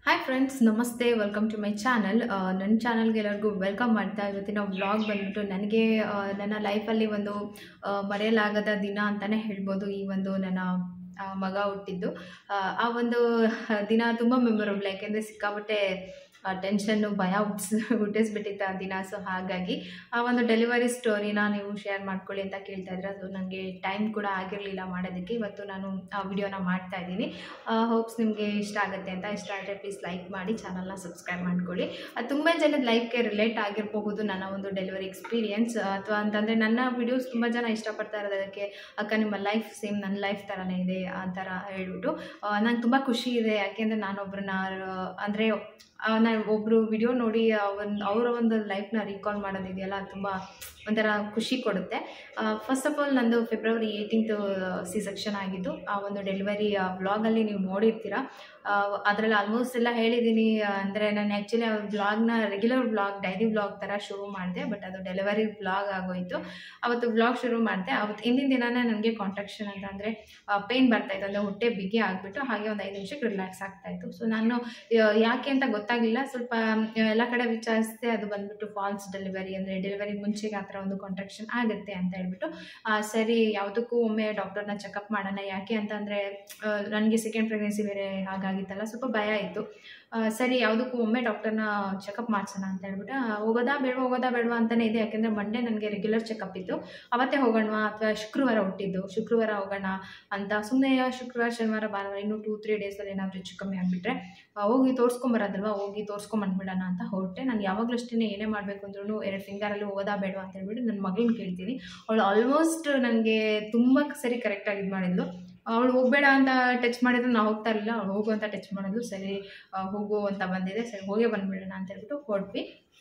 hi friends ನಮಸ್ತೆ welcome to my channel ನನ್ನ ಚಾನಲ್ಗೆ ಎಲ್ಲರಿಗೂ ವೆಲ್ಕಮ್ ಮಾಡ್ತಾ ಇವತ್ತಿನ ವ್ಲಾಗ್ ಬಂದ್ಬಿಟ್ಟು ನನಗೆ ಆ, ನನ್ನ ಲೈಫಲ್ಲಿ ಒಂದು ಆ, ಮರೆಯಲಾಗದ ದಿನ ಅಂತಲೇ ಹೇಳ್ಬೋದು ಈ ಒಂದು ನನ್ನ ಆ, ಮಗ ಹುಟ್ಟಿದ್ದು ಆ, ಆ ಒಂದು ದಿನ ತುಂಬ ಮೆಮೊರಬಲ್ ಯಾಕೆಂದರೆ ಸಿಕ್ಕಾಪಟ್ಟೆ ಟೆನ್ಷನ್ನು ಭಯ ಹುಟ್ಟಿಸ್ ಹುಟ್ಟಿಸ್ಬಿಟ್ಟಿತ್ತು ಆ ದಿನ ಸೊ ಹಾಗಾಗಿ ಆ ಒಂದು ಡೆಲಿವರಿ ಸ್ಟೋರಿನ ನೀವು ಶೇರ್ ಮಾಡ್ಕೊಳ್ಳಿ ಅಂತ ಕೇಳ್ತಾ ಇದ್ರೆ ಅದು ನನಗೆ ಟೈಮ್ ಕೂಡ ಆಗಿರಲಿಲ್ಲ ಮಾಡೋದಕ್ಕೆ ಇವತ್ತು ನಾನು ಆ ವಿಡಿಯೋನ ಮಾಡ್ತಾ ಇದ್ದೀನಿ ಹೋಪ್ಸ್ ನಿಮಗೆ ಇಷ್ಟ ಆಗುತ್ತೆ ಅಂತ ಇಷ್ಟ ಆದರೆ ಪ್ಲೀಸ್ ಲೈಕ್ ಮಾಡಿ ಚಾನಲ್ನ ಸಬ್ಸ್ಕ್ರೈಬ್ ಮಾಡ್ಕೊಳ್ಳಿ ಅದು ತುಂಬ ಜನದ ಲೈಫ್ಗೆ ರಿಲೇಟ್ ಆಗಿರಬಹುದು ನನ್ನ ಒಂದು ಡೆಲಿವರಿ ಎಕ್ಸ್ಪೀರಿಯನ್ಸ್ ಅಥವಾ ಅಂತಂದರೆ ನನ್ನ ವಿಡಿಯೋಸ್ ತುಂಬ ಜನ ಇಷ್ಟಪಡ್ತಾ ಇರೋದಕ್ಕೆ ಅಕ್ಕ ನಿಮ್ಮ ಲೈಫ್ ಸೇಮ್ ನನ್ನ ಲೈಫ್ ಥರನೇ ಇದೆ ಆ ಥರ ಹೇಳ್ಬಿಟ್ಟು ನಂಗೆ ತುಂಬ ಖುಷಿ ಇದೆ ಯಾಕೆಂದರೆ ನಾನೊಬ್ಬರನ್ನ ಅಂದರೆ ನಾನು ಒಬ್ಬರು ವಿಡಿಯೋ ನೋಡಿ ಒಂದು ಅವರ ಒಂದು ಲೈಫ್ನ ರೀಕಾಲ್ ಮಾಡೋದಿದೆಯಲ್ಲ ಅದು ತುಂಬ ಒಂಥರ ಖುಷಿ ಕೊಡುತ್ತೆ ಫಸ್ಟ್ ಆಫ್ ಆಲ್ ನಂದು ಫೆಬ್ರವರಿ ಏಯ್ಟೀನ್ತು ಸಿ ಸೆಕ್ಷನ್ ಆಗಿದ್ದು ಆ ಒಂದು ಡೆಲಿವರಿ ವ್ಲಾಗಲ್ಲಿ ನೀವು ನೋಡಿರ್ತೀರ ಅದರಲ್ಲಿ ಆಲ್ಮೋಸ್ಟ್ ಎಲ್ಲ ಹೇಳಿದ್ದೀನಿ ಅಂದರೆ ನಾನು ಆ್ಯಕ್ಚುಲಿ ಆ ವ್ಲಾಗ್ನ ರೆಗ್ಯುಲರ್ ವ್ಲಾಗ್ ಡೈಲಿ ವ್ಲಾಗ್ ಥರ ಶುರು ಮಾಡಿದೆ ಬಟ್ ಅದು ಡೆಲಿವರಿ ವ್ಲಾಗ್ ಆಗೋಯಿತು ಅವತ್ತು ವ್ಲಾಗ್ ಶುರು ಮಾಡಿದೆ ಅವತ್ತು ಹಿಂದಿನ ದಿನನೇ ನನಗೆ ಕಾಂಟ್ರಾಕ್ಷನ್ ಅಂತ ಅಂದರೆ ಪೇಯ್ನ್ ಬರ್ತಾಯಿತ್ತು ಅಂದರೆ ಹೊಟ್ಟೆ ಬಿಗಿ ಆಗಿಬಿಟ್ಟು ಹಾಗೆ ಒಂದು ಐದು ನಿಮಿಷಕ್ಕೆ ರಿಲ್ಯಾಕ್ಸ್ ಆಗ್ತಾಯಿತ್ತು ಸೊ ನಾನು ಆ, ಯಾಕೆ ಅಂತ ಗೊತ್ತಾಗಲಿಲ್ಲ ಸ್ವಲ್ಪ ಆ, ಎಲ್ಲ ಕಡೆ ವಿಚಾರಿಸಿದೆ ಅದು ಬಂದ್ಬಿಟ್ಟು ಫಾಲ್ಸ್ ಡೆಲಿವರಿ ಅಂದರೆ ಡೆಲಿವರಿ ಮುಂಚೆಗೆ ಆ ಥರ ಒಂದು ಕಾಂಟ್ರಾಕ್ಷನ್ ಆಗುತ್ತೆ ಅಂತ ಹೇಳ್ಬಿಟ್ಟು ಆ, ಸರಿ ಯಾವುದಕ್ಕೂ ಒಮ್ಮೆ ಡಾಕ್ಟರ್ನ ಚೆಕಪ್ ಮಾಡೋಣ ಯಾಕೆ ಅಂತಂದರೆ ನನಗೆ ಸೆಕೆಂಡ್ ಪ್ರೆಗ್ನೆನ್ಸಿ ಬೇರೆ ಹಾಗಾಗಿತ್ತಲ್ಲ ಸ್ವಲ್ಪ ಭಯ ಇತ್ತು ಆ, ಸರಿ ಯಾವುದಕ್ಕೂ ಒಮ್ಮೆ ಡಾಕ್ಟರ್ನ ಚೆಕಪ್ ಮಾಡಿಸೋಣ ಅಂತ ಹೇಳ್ಬಿಟ್ಟು ಆ, ಹೋಗೋದಾ ಬೇಡವಾ ಹೋಗೋದಾ ಬೇಡವಾ ಅಂತಲೇ ಇದೆ ಯಾಕೆಂದರೆ ಮಂಡೇ ನನಗೆ ರೆಗ್ಯುಲರ್ ಚೆಕಪ್ ಇತ್ತು ಅವತ್ತೇ ಹೋಗೋಣವಾ ಅಥವಾ ಶುಕ್ರವಾರ ಹುಟ್ಟಿದ್ದು ಶುಕ್ರವಾರ ಹೋಗೋಣ ಅಂತ ಸುಮ್ಮನೆ ಶುಕ್ರವಾರ ಶನಿವಾರ ಭಾನುವಾರ ಇನ್ನೂ ಟೂ ತ್ರೀ ಡೇಸಲ್ಲಿ ಏನಾದರೂ ಹೆಚ್ಚು ಕಮ್ಮಿ ಆಗಿಬಿಟ್ರೆ ಹೋಗಿ ತೋರಿಸ್ಕೊಂಬರೋದಲ್ವಾ ಹೋಗಿ ತೋರಿಸ್ಕೊಂಬಂದ್ಬಿಡೋಣ ಅಂತ ಹೊರಟೆ ನಾನು ಯಾವಾಗಲೂ ಅಷ್ಟೇ ಏನೇ ಮಾಡಬೇಕು ಅಂದ್ರೂ ಎರಡು ಫಿಂಗರಲ್ಲಿ ಹೋಗೋದಾ ಬೇಡವಾ ಅಂತ ಹೇಳ್ಬಿಟ್ಟು ನನ್ನ ಮಗಳನ್ನ ಕೇಳ್ತೀನಿ ಅವಳು ಆಲ್ಮೋಸ್ಟ್ ನನಗೆ ತುಂಬ ಸರಿ ಕರೆಕ್ಟಾಗಿ ಇದು ಮಾಡಿದ್ಲು ಅವಳು ಹೋಗಬೇಡ ಅಂತ ಟಚ್ ಮಾಡಿದ್ರು ನಾವು ಹೋಗ್ತಾ ಇರಲಿಲ್ಲ ಅವಳು ಹೋಗು ಅಂತ ಟಚ್ ಮಾಡಿದ್ಲು ಸರಿ ಆ, ಹೋಗು ಅಂತ ಬಂದಿದೆ ಸರಿ ಹೋಗೇ ಬಂದ್ಬಿಡೋಣ ಅಂತ ಹೇಳ್ಬಿಟ್ಟು ಹೊರಟ್ವಿ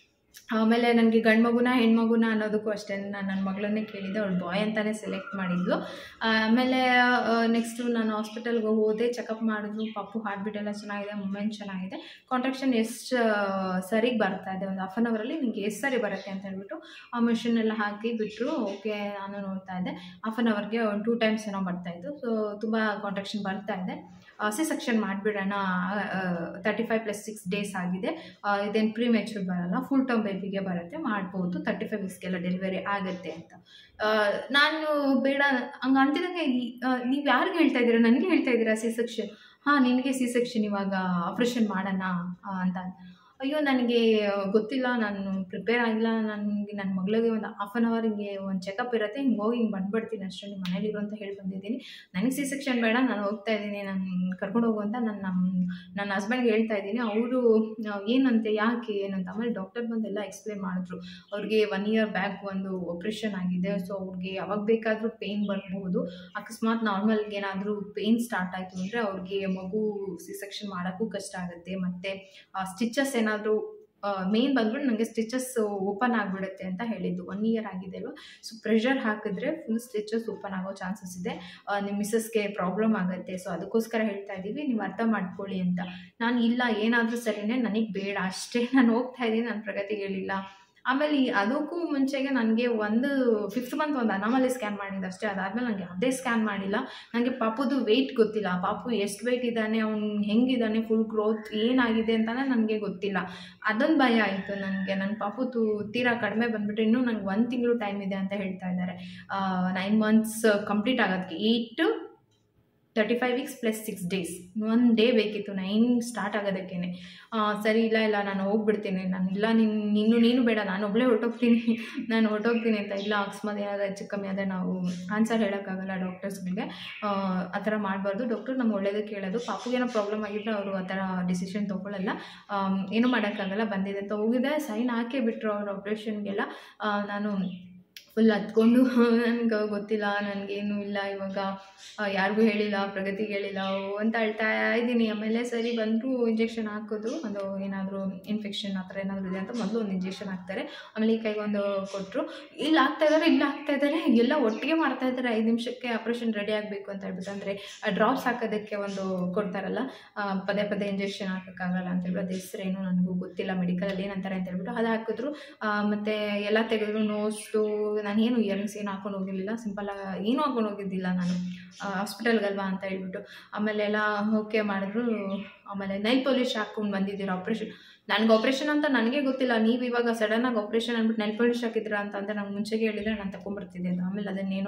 ಆಮೇಲೆ ನನಗೆ ಗಂಡು ಮಗುನ ಹೆಣ್ಮಗುನ ಅನ್ನೋದಕ್ಕೂ ಅಷ್ಟೇ ನಾನು ನನ್ನ ಮಗಳನ್ನೇ ಕೇಳಿದ್ದೆ ಅವಳು ಬಾಯ್ ಅಂತಲೇ ಸೆಲೆಕ್ಟ್ ಮಾಡಿದ್ಲು ಆಮೇಲೆ ನೆಕ್ಸ್ಟು ನಾನು ಹಾಸ್ಪಿಟಲ್ಗೆ ಹೋದೆ ಚೆಕಪ್ ಮಾಡಿದ್ರು ಪಾಪು ಹಾರ್ಟ್ಬೀಟ್ ಎಲ್ಲ ಚೆನ್ನಾಗಿದೆ ಮೂಮೆಂಟ್ ಚೆನ್ನಾಗಿದೆ ಕಾಂಟ್ರಾಕ್ಷನ್ ಎಷ್ಟು ಸರಿಗೆ ಬರ್ತಾ ಇದೆ ಒಂದು ಹಾಫ್ ಆನ್ ಅವರಲ್ಲಿ ನಿಮಗೆ ಎಷ್ಟು ಸರಿ ಬರುತ್ತೆ ಅಂತ ಹೇಳ್ಬಿಟ್ಟು ಆ ಮಿಷಿನ್ ಎಲ್ಲ ಹಾಕಿ ಬಿಟ್ಟರು ಓಕೆ ನಾನು ನೋಡ್ತಾ ಇದ್ದೆ ಹಾಫ್ ಆನ್ ಅವರ್ಗೆ ಒಂದು ಟೂ ಟೈಮ್ಸ್ ಏನೋ ಬರ್ತಾಯಿತ್ತು ಸೊ ತುಂಬ ಕಾಂಟ್ರಾಕ್ಷನ್ ಬರ್ತಾ ಇದೆ ಸಿ ಸೆಕ್ಷನ್ ಮಾಡಿಬಿಡೋಣ thirty five plus six days ಆಗಿದೆ ಆ, ಇದೇನು ಪ್ರೀ ಮೆಚೂರ್ ಬರಲ್ಲ ಫುಲ್ ಟರ್ಮ್ ಬೇಬಿಗೆ ಬರುತ್ತೆ ಮಾಡ್ಬೋದು ತರ್ಟಿ ಫೈವ್ ವೀಕ್ಸ್ಗೆಲ್ಲ ಡೆಲಿವರಿ ಆಗುತ್ತೆ ಅಂತ ಆ, ನಾನು ಬೇಡ ಹಂಗೆ ಅಂತಿದಂಗೆ ನೀವು ಯಾರಿಗೆ ಹೇಳ್ತಾ ಇದ್ದೀರಾ ನನಗೆ ಹೇಳ್ತಾ ಇದ್ದೀರಾ ಸಿ ಸೆಕ್ಷನ್ ಹಾಂ ನಿನಗೆ ಸಿ ಸೆಕ್ಷನ್ ಇವಾಗ ಆಪ್ರೇಷನ್ ಮಾಡೋಣ ಆ, ಅಂತ ಅಯ್ಯೋ ನನಗೆ ಗೊತ್ತಿಲ್ಲ ನಾನು ಪ್ರಿಪೇರ್ ಆಗಿಲ್ಲ ನನಗೆ ನನ್ನ ಮಗಳಿಗೆ ಒಂದು ಹಾಫ್ ಆನ್ ಅವರ್ ಹಿಂಗೆ ಒಂದು ಚೆಕಪ್ ಇರುತ್ತೆ ಹಿಂಗೆ ಹೋಗಿ ಹಿಂಗೆ ಬಂದ್ಬಿಡ್ತೀನಿ ಅಷ್ಟೇ ನಿಮ್ಮ ಮನೇಲಿರು ಅಂತ ಹೇಳಿ ಬಂದಿದ್ದೀನಿ ನನಗೆ ಸಿ ಸೆಕ್ಷನ್ ಬೇಡ ನಾನು ಹೋಗ್ತಾ ಇದ್ದೀನಿ ನಾನು ಕರ್ಕೊಂಡು ಹೋಗು ಅಂತ ನನ್ನ ನನ್ನ ಹಸ್ಬೆಂಡ್ಗೆ ಹೇಳ್ತಾ ಇದ್ದೀನಿ ಅವರು ಏನಂತೆ ಯಾಕೆ ಏನಂತ ಆಮೇಲೆ ಡಾಕ್ಟರ್ ಬಂದೆಲ್ಲ ಎಕ್ಸ್ಪ್ಲೇನ್ ಮಾಡಿದ್ರು ಅವ್ರಿಗೆ ಒನ್ ಇಯರ್ ಬ್ಯಾಕ್ ಒಂದು ಆಪ್ರೇಷನ್ ಆಗಿದೆ ಸೊ ಅವ್ರಿಗೆ ಯಾವಾಗ ಬೇಕಾದರೂ ಪೇಯ್ನ್ ಬರ್ಬೋದು ಅಕಸ್ಮಾತ್ ನಾರ್ಮಲ್ಗೆ ಏನಾದರೂ ಪೇಯ್ನ್ ಸ್ಟಾರ್ಟ್ ಆಯಿತು ಅಂದರೆ ಅವ್ರಿಗೆ ಮಗು ಸಿ ಸೆಕ್ಷನ್ ಮಾಡೋಕ್ಕೂ ಕಷ್ಟ ಆಗುತ್ತೆ ಮತ್ತು ಸ್ಟಿಚಸ್ ಏನಾದರೂ ಮೇನ್ ಬಂದ್ಬಿಟ್ಟು ನನಗೆ ಸ್ಟಿಚಸ್ ಓಪನ್ ಆಗಿಬಿಡುತ್ತೆ ಅಂತ ಹೇಳಿದ್ದು ಒನ್ ಇಯರ್ ಆಗಿದೆ ಅಲ್ವಾ ಸೊ ಪ್ರೆಷರ್ ಹಾಕಿದ್ರೆ ಫುಲ್ ಸ್ಟಿಚಸ್ ಓಪನ್ ಆಗೋ ಚಾನ್ಸಸ್ ಇದೆ ಆ, ನಿಮ್ಮ ಮಿಸ್ಸಸ್ಗೆ ಪ್ರಾಬ್ಲಮ್ ಆಗುತ್ತೆ ಸೊ ಅದಕ್ಕೋಸ್ಕರ ಹೇಳ್ತಾ ಇದ್ದೀವಿ ನೀವು ಅರ್ಥ ಮಾಡ್ಕೊಳ್ಳಿ ಅಂತ ನಾನು ಇಲ್ಲ ಏನಾದರೂ ಸರಿನೇ ನನಗೆ ಬೇಡ ಅಷ್ಟೇ ನಾನು ಹೋಗ್ತಾ ಇದ್ದೀನಿ ನನ್ನ ಪ್ರಗತಿಗೆ ಹೇಳಿಲ್ಲ ಆಮೇಲೆ ಈ- ಅದಕ್ಕೂ ಮುಂಚೆಗೆ ನನಗೆ ಒಂದು ಫಿಫ್ತ್ ಮಂತ್ ಒಂದು ಅನಾಮಲಿ ಸ್ಕ್ಯಾನ್ ಮಾಡಿದ್ದು ಅಷ್ಟೇ ಅದಾದಮೇಲೆ ನನಗೆ ಯಾವುದೇ ಸ್ಕ್ಯಾನ್ ಮಾಡಿಲ್ಲ ನನಗೆ ಪಾಪುದು ವೆಯ್ಟ್ ಗೊತ್ತಿಲ್ಲ ಪಾಪು ಎಷ್ಟು ವೆಯ್ಟ್ ಇದ್ದಾನೆ ಅವ್ನು ಹೆಂಗಿದ್ದಾನೆ ಫುಲ್ ಗ್ರೋತ್ ಏನಾಗಿದೆ ಅಂತಲೇ ನನಗೆ ಗೊತ್ತಿಲ್ಲ ಅದೊಂದು ಭಯ ಆಯಿತು ನನಗೆ ನನ್ನ ಪಾಪು ತು ತೀರಾ ಕಡಿಮೆ ಬಂದುಬಿಟ್ಟು ಇನ್ನೂ ನಂಗೆ ಒಂದು ತಿಂಗಳು ಟೈಮ್ ಇದೆ ಅಂತ ಹೇಳ್ತಾ ಇದ್ದಾರೆ ನೈನ್ ಮಂತ್ಸ್ ಕಂಪ್ಲೀಟ್ ಆಗೋದಕ್ಕೆ eight thirty five weeks plus six days one day ಬೇಕಿತ್ತು ನೈನ್ ಸ್ಟಾರ್ಟ್ ಆಗೋದಕ್ಕೇ ಸರಿ ಇಲ್ಲ ಇಲ್ಲ ನಾನು ಹೋಗ್ಬಿಡ್ತೀನಿ ನಾನು ಇಲ್ಲ ನೀನು ನೀನು ನೀನು ಬೇಡ ನಾನು ಒಬ್ಬಳೇ ಹೊರಟೋಗ್ತೀನಿ ನಾನು ಹೊರಟೋಗ್ತೀನಿ ಅಂತ ಇಲ್ಲ ಅಕಸ್ಮಾತ್ ಏನಾದರೂ ಹೆಚ್ಚು ಕಮ್ಮಿ ಆದರೆ ನಾವು ಆನ್ಸರ್ ಹೇಳೋಕ್ಕಾಗಲ್ಲ ಡಾಕ್ಟರ್ಸ್ಗಳಿಗೆ ಆ ಥರ ಮಾಡಬಾರ್ದು ಡಾಕ್ಟರ್ ನಮ್ಗೆ ಒಳ್ಳೇದಕ್ಕೆ ಹೇಳೋದು ಪಾಪುಗೇನೋ ಪ್ರಾಬ್ಲಮ್ ಆಗಿದ್ರೆ ಅವರು ಆ ಥರ ಡಿಸಿಷನ್ ತೊಗೊಳ್ಳಲ್ಲ ಆಮ್, ಏನೂ ಮಾಡೋಕ್ಕಾಗಲ್ಲ ಬಂದಿದೆ ಅಂತ ಹೋಗಿದೆ ಸೈನ್ ಹಾಕೇ ಬಿಟ್ಟರು ಅವ್ರ ಆಪ್ರೇಷನ್ಗೆಲ್ಲ ನಾನು ಫುಲ್ ಹತ್ಕೊಂಡು ನನಗೆ ಗೊತ್ತಿಲ್ಲ ನನಗೇನು ಇಲ್ಲ ಇವಾಗ ಆ, ಯಾರಿಗೂ ಹೇಳಿಲ್ಲ ಪ್ರಗತಿಗೆ ಹೇಳಿಲ್ಲ ಓ ಅಂತ ಅಳ್ತಾ ಇದ್ದೀನಿ ಆಮೇಲೆ ಸರಿ ಬಂದರು ಇಂಜೆಕ್ಷನ್ ಹಾಕೋದು ಒಂದು ಏನಾದರೂ ಇನ್ಫೆಕ್ಷನ್ ಆ ಥರ ಏನಾದರೂ ಇದೆ ಅಂತ ಮೊದಲು ಒಂದು ಇಂಜೆಕ್ಷನ್ ಹಾಕ್ತಾರೆ ಆಮೇಲೆ ಈ ಕೈಗೆ ಒಂದು ಕೊಟ್ಟರು ಇಲ್ಲಿ ಹಾಕ್ತಾ ಇದ್ದಾರೆ ಇಲ್ಲಿ ಹಾಕ್ತಾ ಇದ್ದಾರೆ ಎಲ್ಲ ಒಟ್ಟಿಗೆ ಮಾಡ್ತಾ ಇದ್ದಾರೆ ಐದು ನಿಮಿಷಕ್ಕೆ ಆಪ್ರೇಷನ್ ರೆಡಿ ಆಗಬೇಕು ಅಂತ ಹೇಳ್ಬಿಟ್ಟು ಅಂದರೆ ಡ್ರಾಪ್ಸ್ ಹಾಕೋದಕ್ಕೆ ಒಂದು ಕೊಡ್ತಾರಲ್ಲ ಆ, ಪದೇ ಪದೇ ಇಂಜೆಕ್ಷನ್ ಹಾಕೋಕ್ಕಾಗಲ್ಲ ಅಂತ ಹೇಳ್ಬಿಟ್ಟು ಅದು ಹೆಸರೇನು ನನಗೂ ಗೊತ್ತಿಲ್ಲ ಮೆಡಿಕಲಲ್ಲಿ ಏನಂತಾರೆ ಅಂತ ಹೇಳ್ಬಿಟ್ಟು ಅದು ಹಾಕಿದ್ರು ಆ, ಮತ್ತೆ ಎಲ್ಲ ತೆಗೆದ್ರು ನೋಸ್ಟು ನಾನು ಏನು ಇಯರಿಂಗ್ಸ್ ಏನು ಹಾಕೊಂಡು ಹೋಗಿರಲಿಲ್ಲ ಸಿಂಪಲ್ ಏನೂ ಹಾಕೊಂಡು ಹೋಗಿದ್ದಿಲ್ಲ ನಾನು ಹಾಸ್ಪಿಟಲ್ಗಲ್ವಾ ಅಂತ ಹೇಳ್ಬಿಟ್ಟು ಆಮೇಲೆ ಎಲ್ಲ ಓಕೆ ಮಾಡಿದ್ರು ಆಮೇಲೆ ನೈಲ್ ಪಾಲಿಶ್ ಹಾಕ್ಕೊಂಡು ಬಂದಿದ್ದೀರಾ ಆಪ್ರೇಷನ್ ನನಗೆ ಆಪ್ರೇಷನ್ ಅಂತ ನನಗೆ ಗೊತ್ತಿಲ್ಲ ನೀವು ಇವಾಗ ಸಡನ್ನಾಗಿ ಆಪ್ರೇಷನ್ ಅಂದ್ಬಿಟ್ಟು ನೈಲ್ ಪಾಲಿಶ್ ಹಾಕಿದ್ರಾ ಅಂತ ಅಂದರೆ ನಂಗೆ ಮುಂಚೆಗೆ ಹೇಳಿದರೆ ನಾನು ತಗೊಂಬರ್ತಿದ್ದೆ ಅಂತ ಆಮೇಲೆ ಅದನ್ನೇನೋ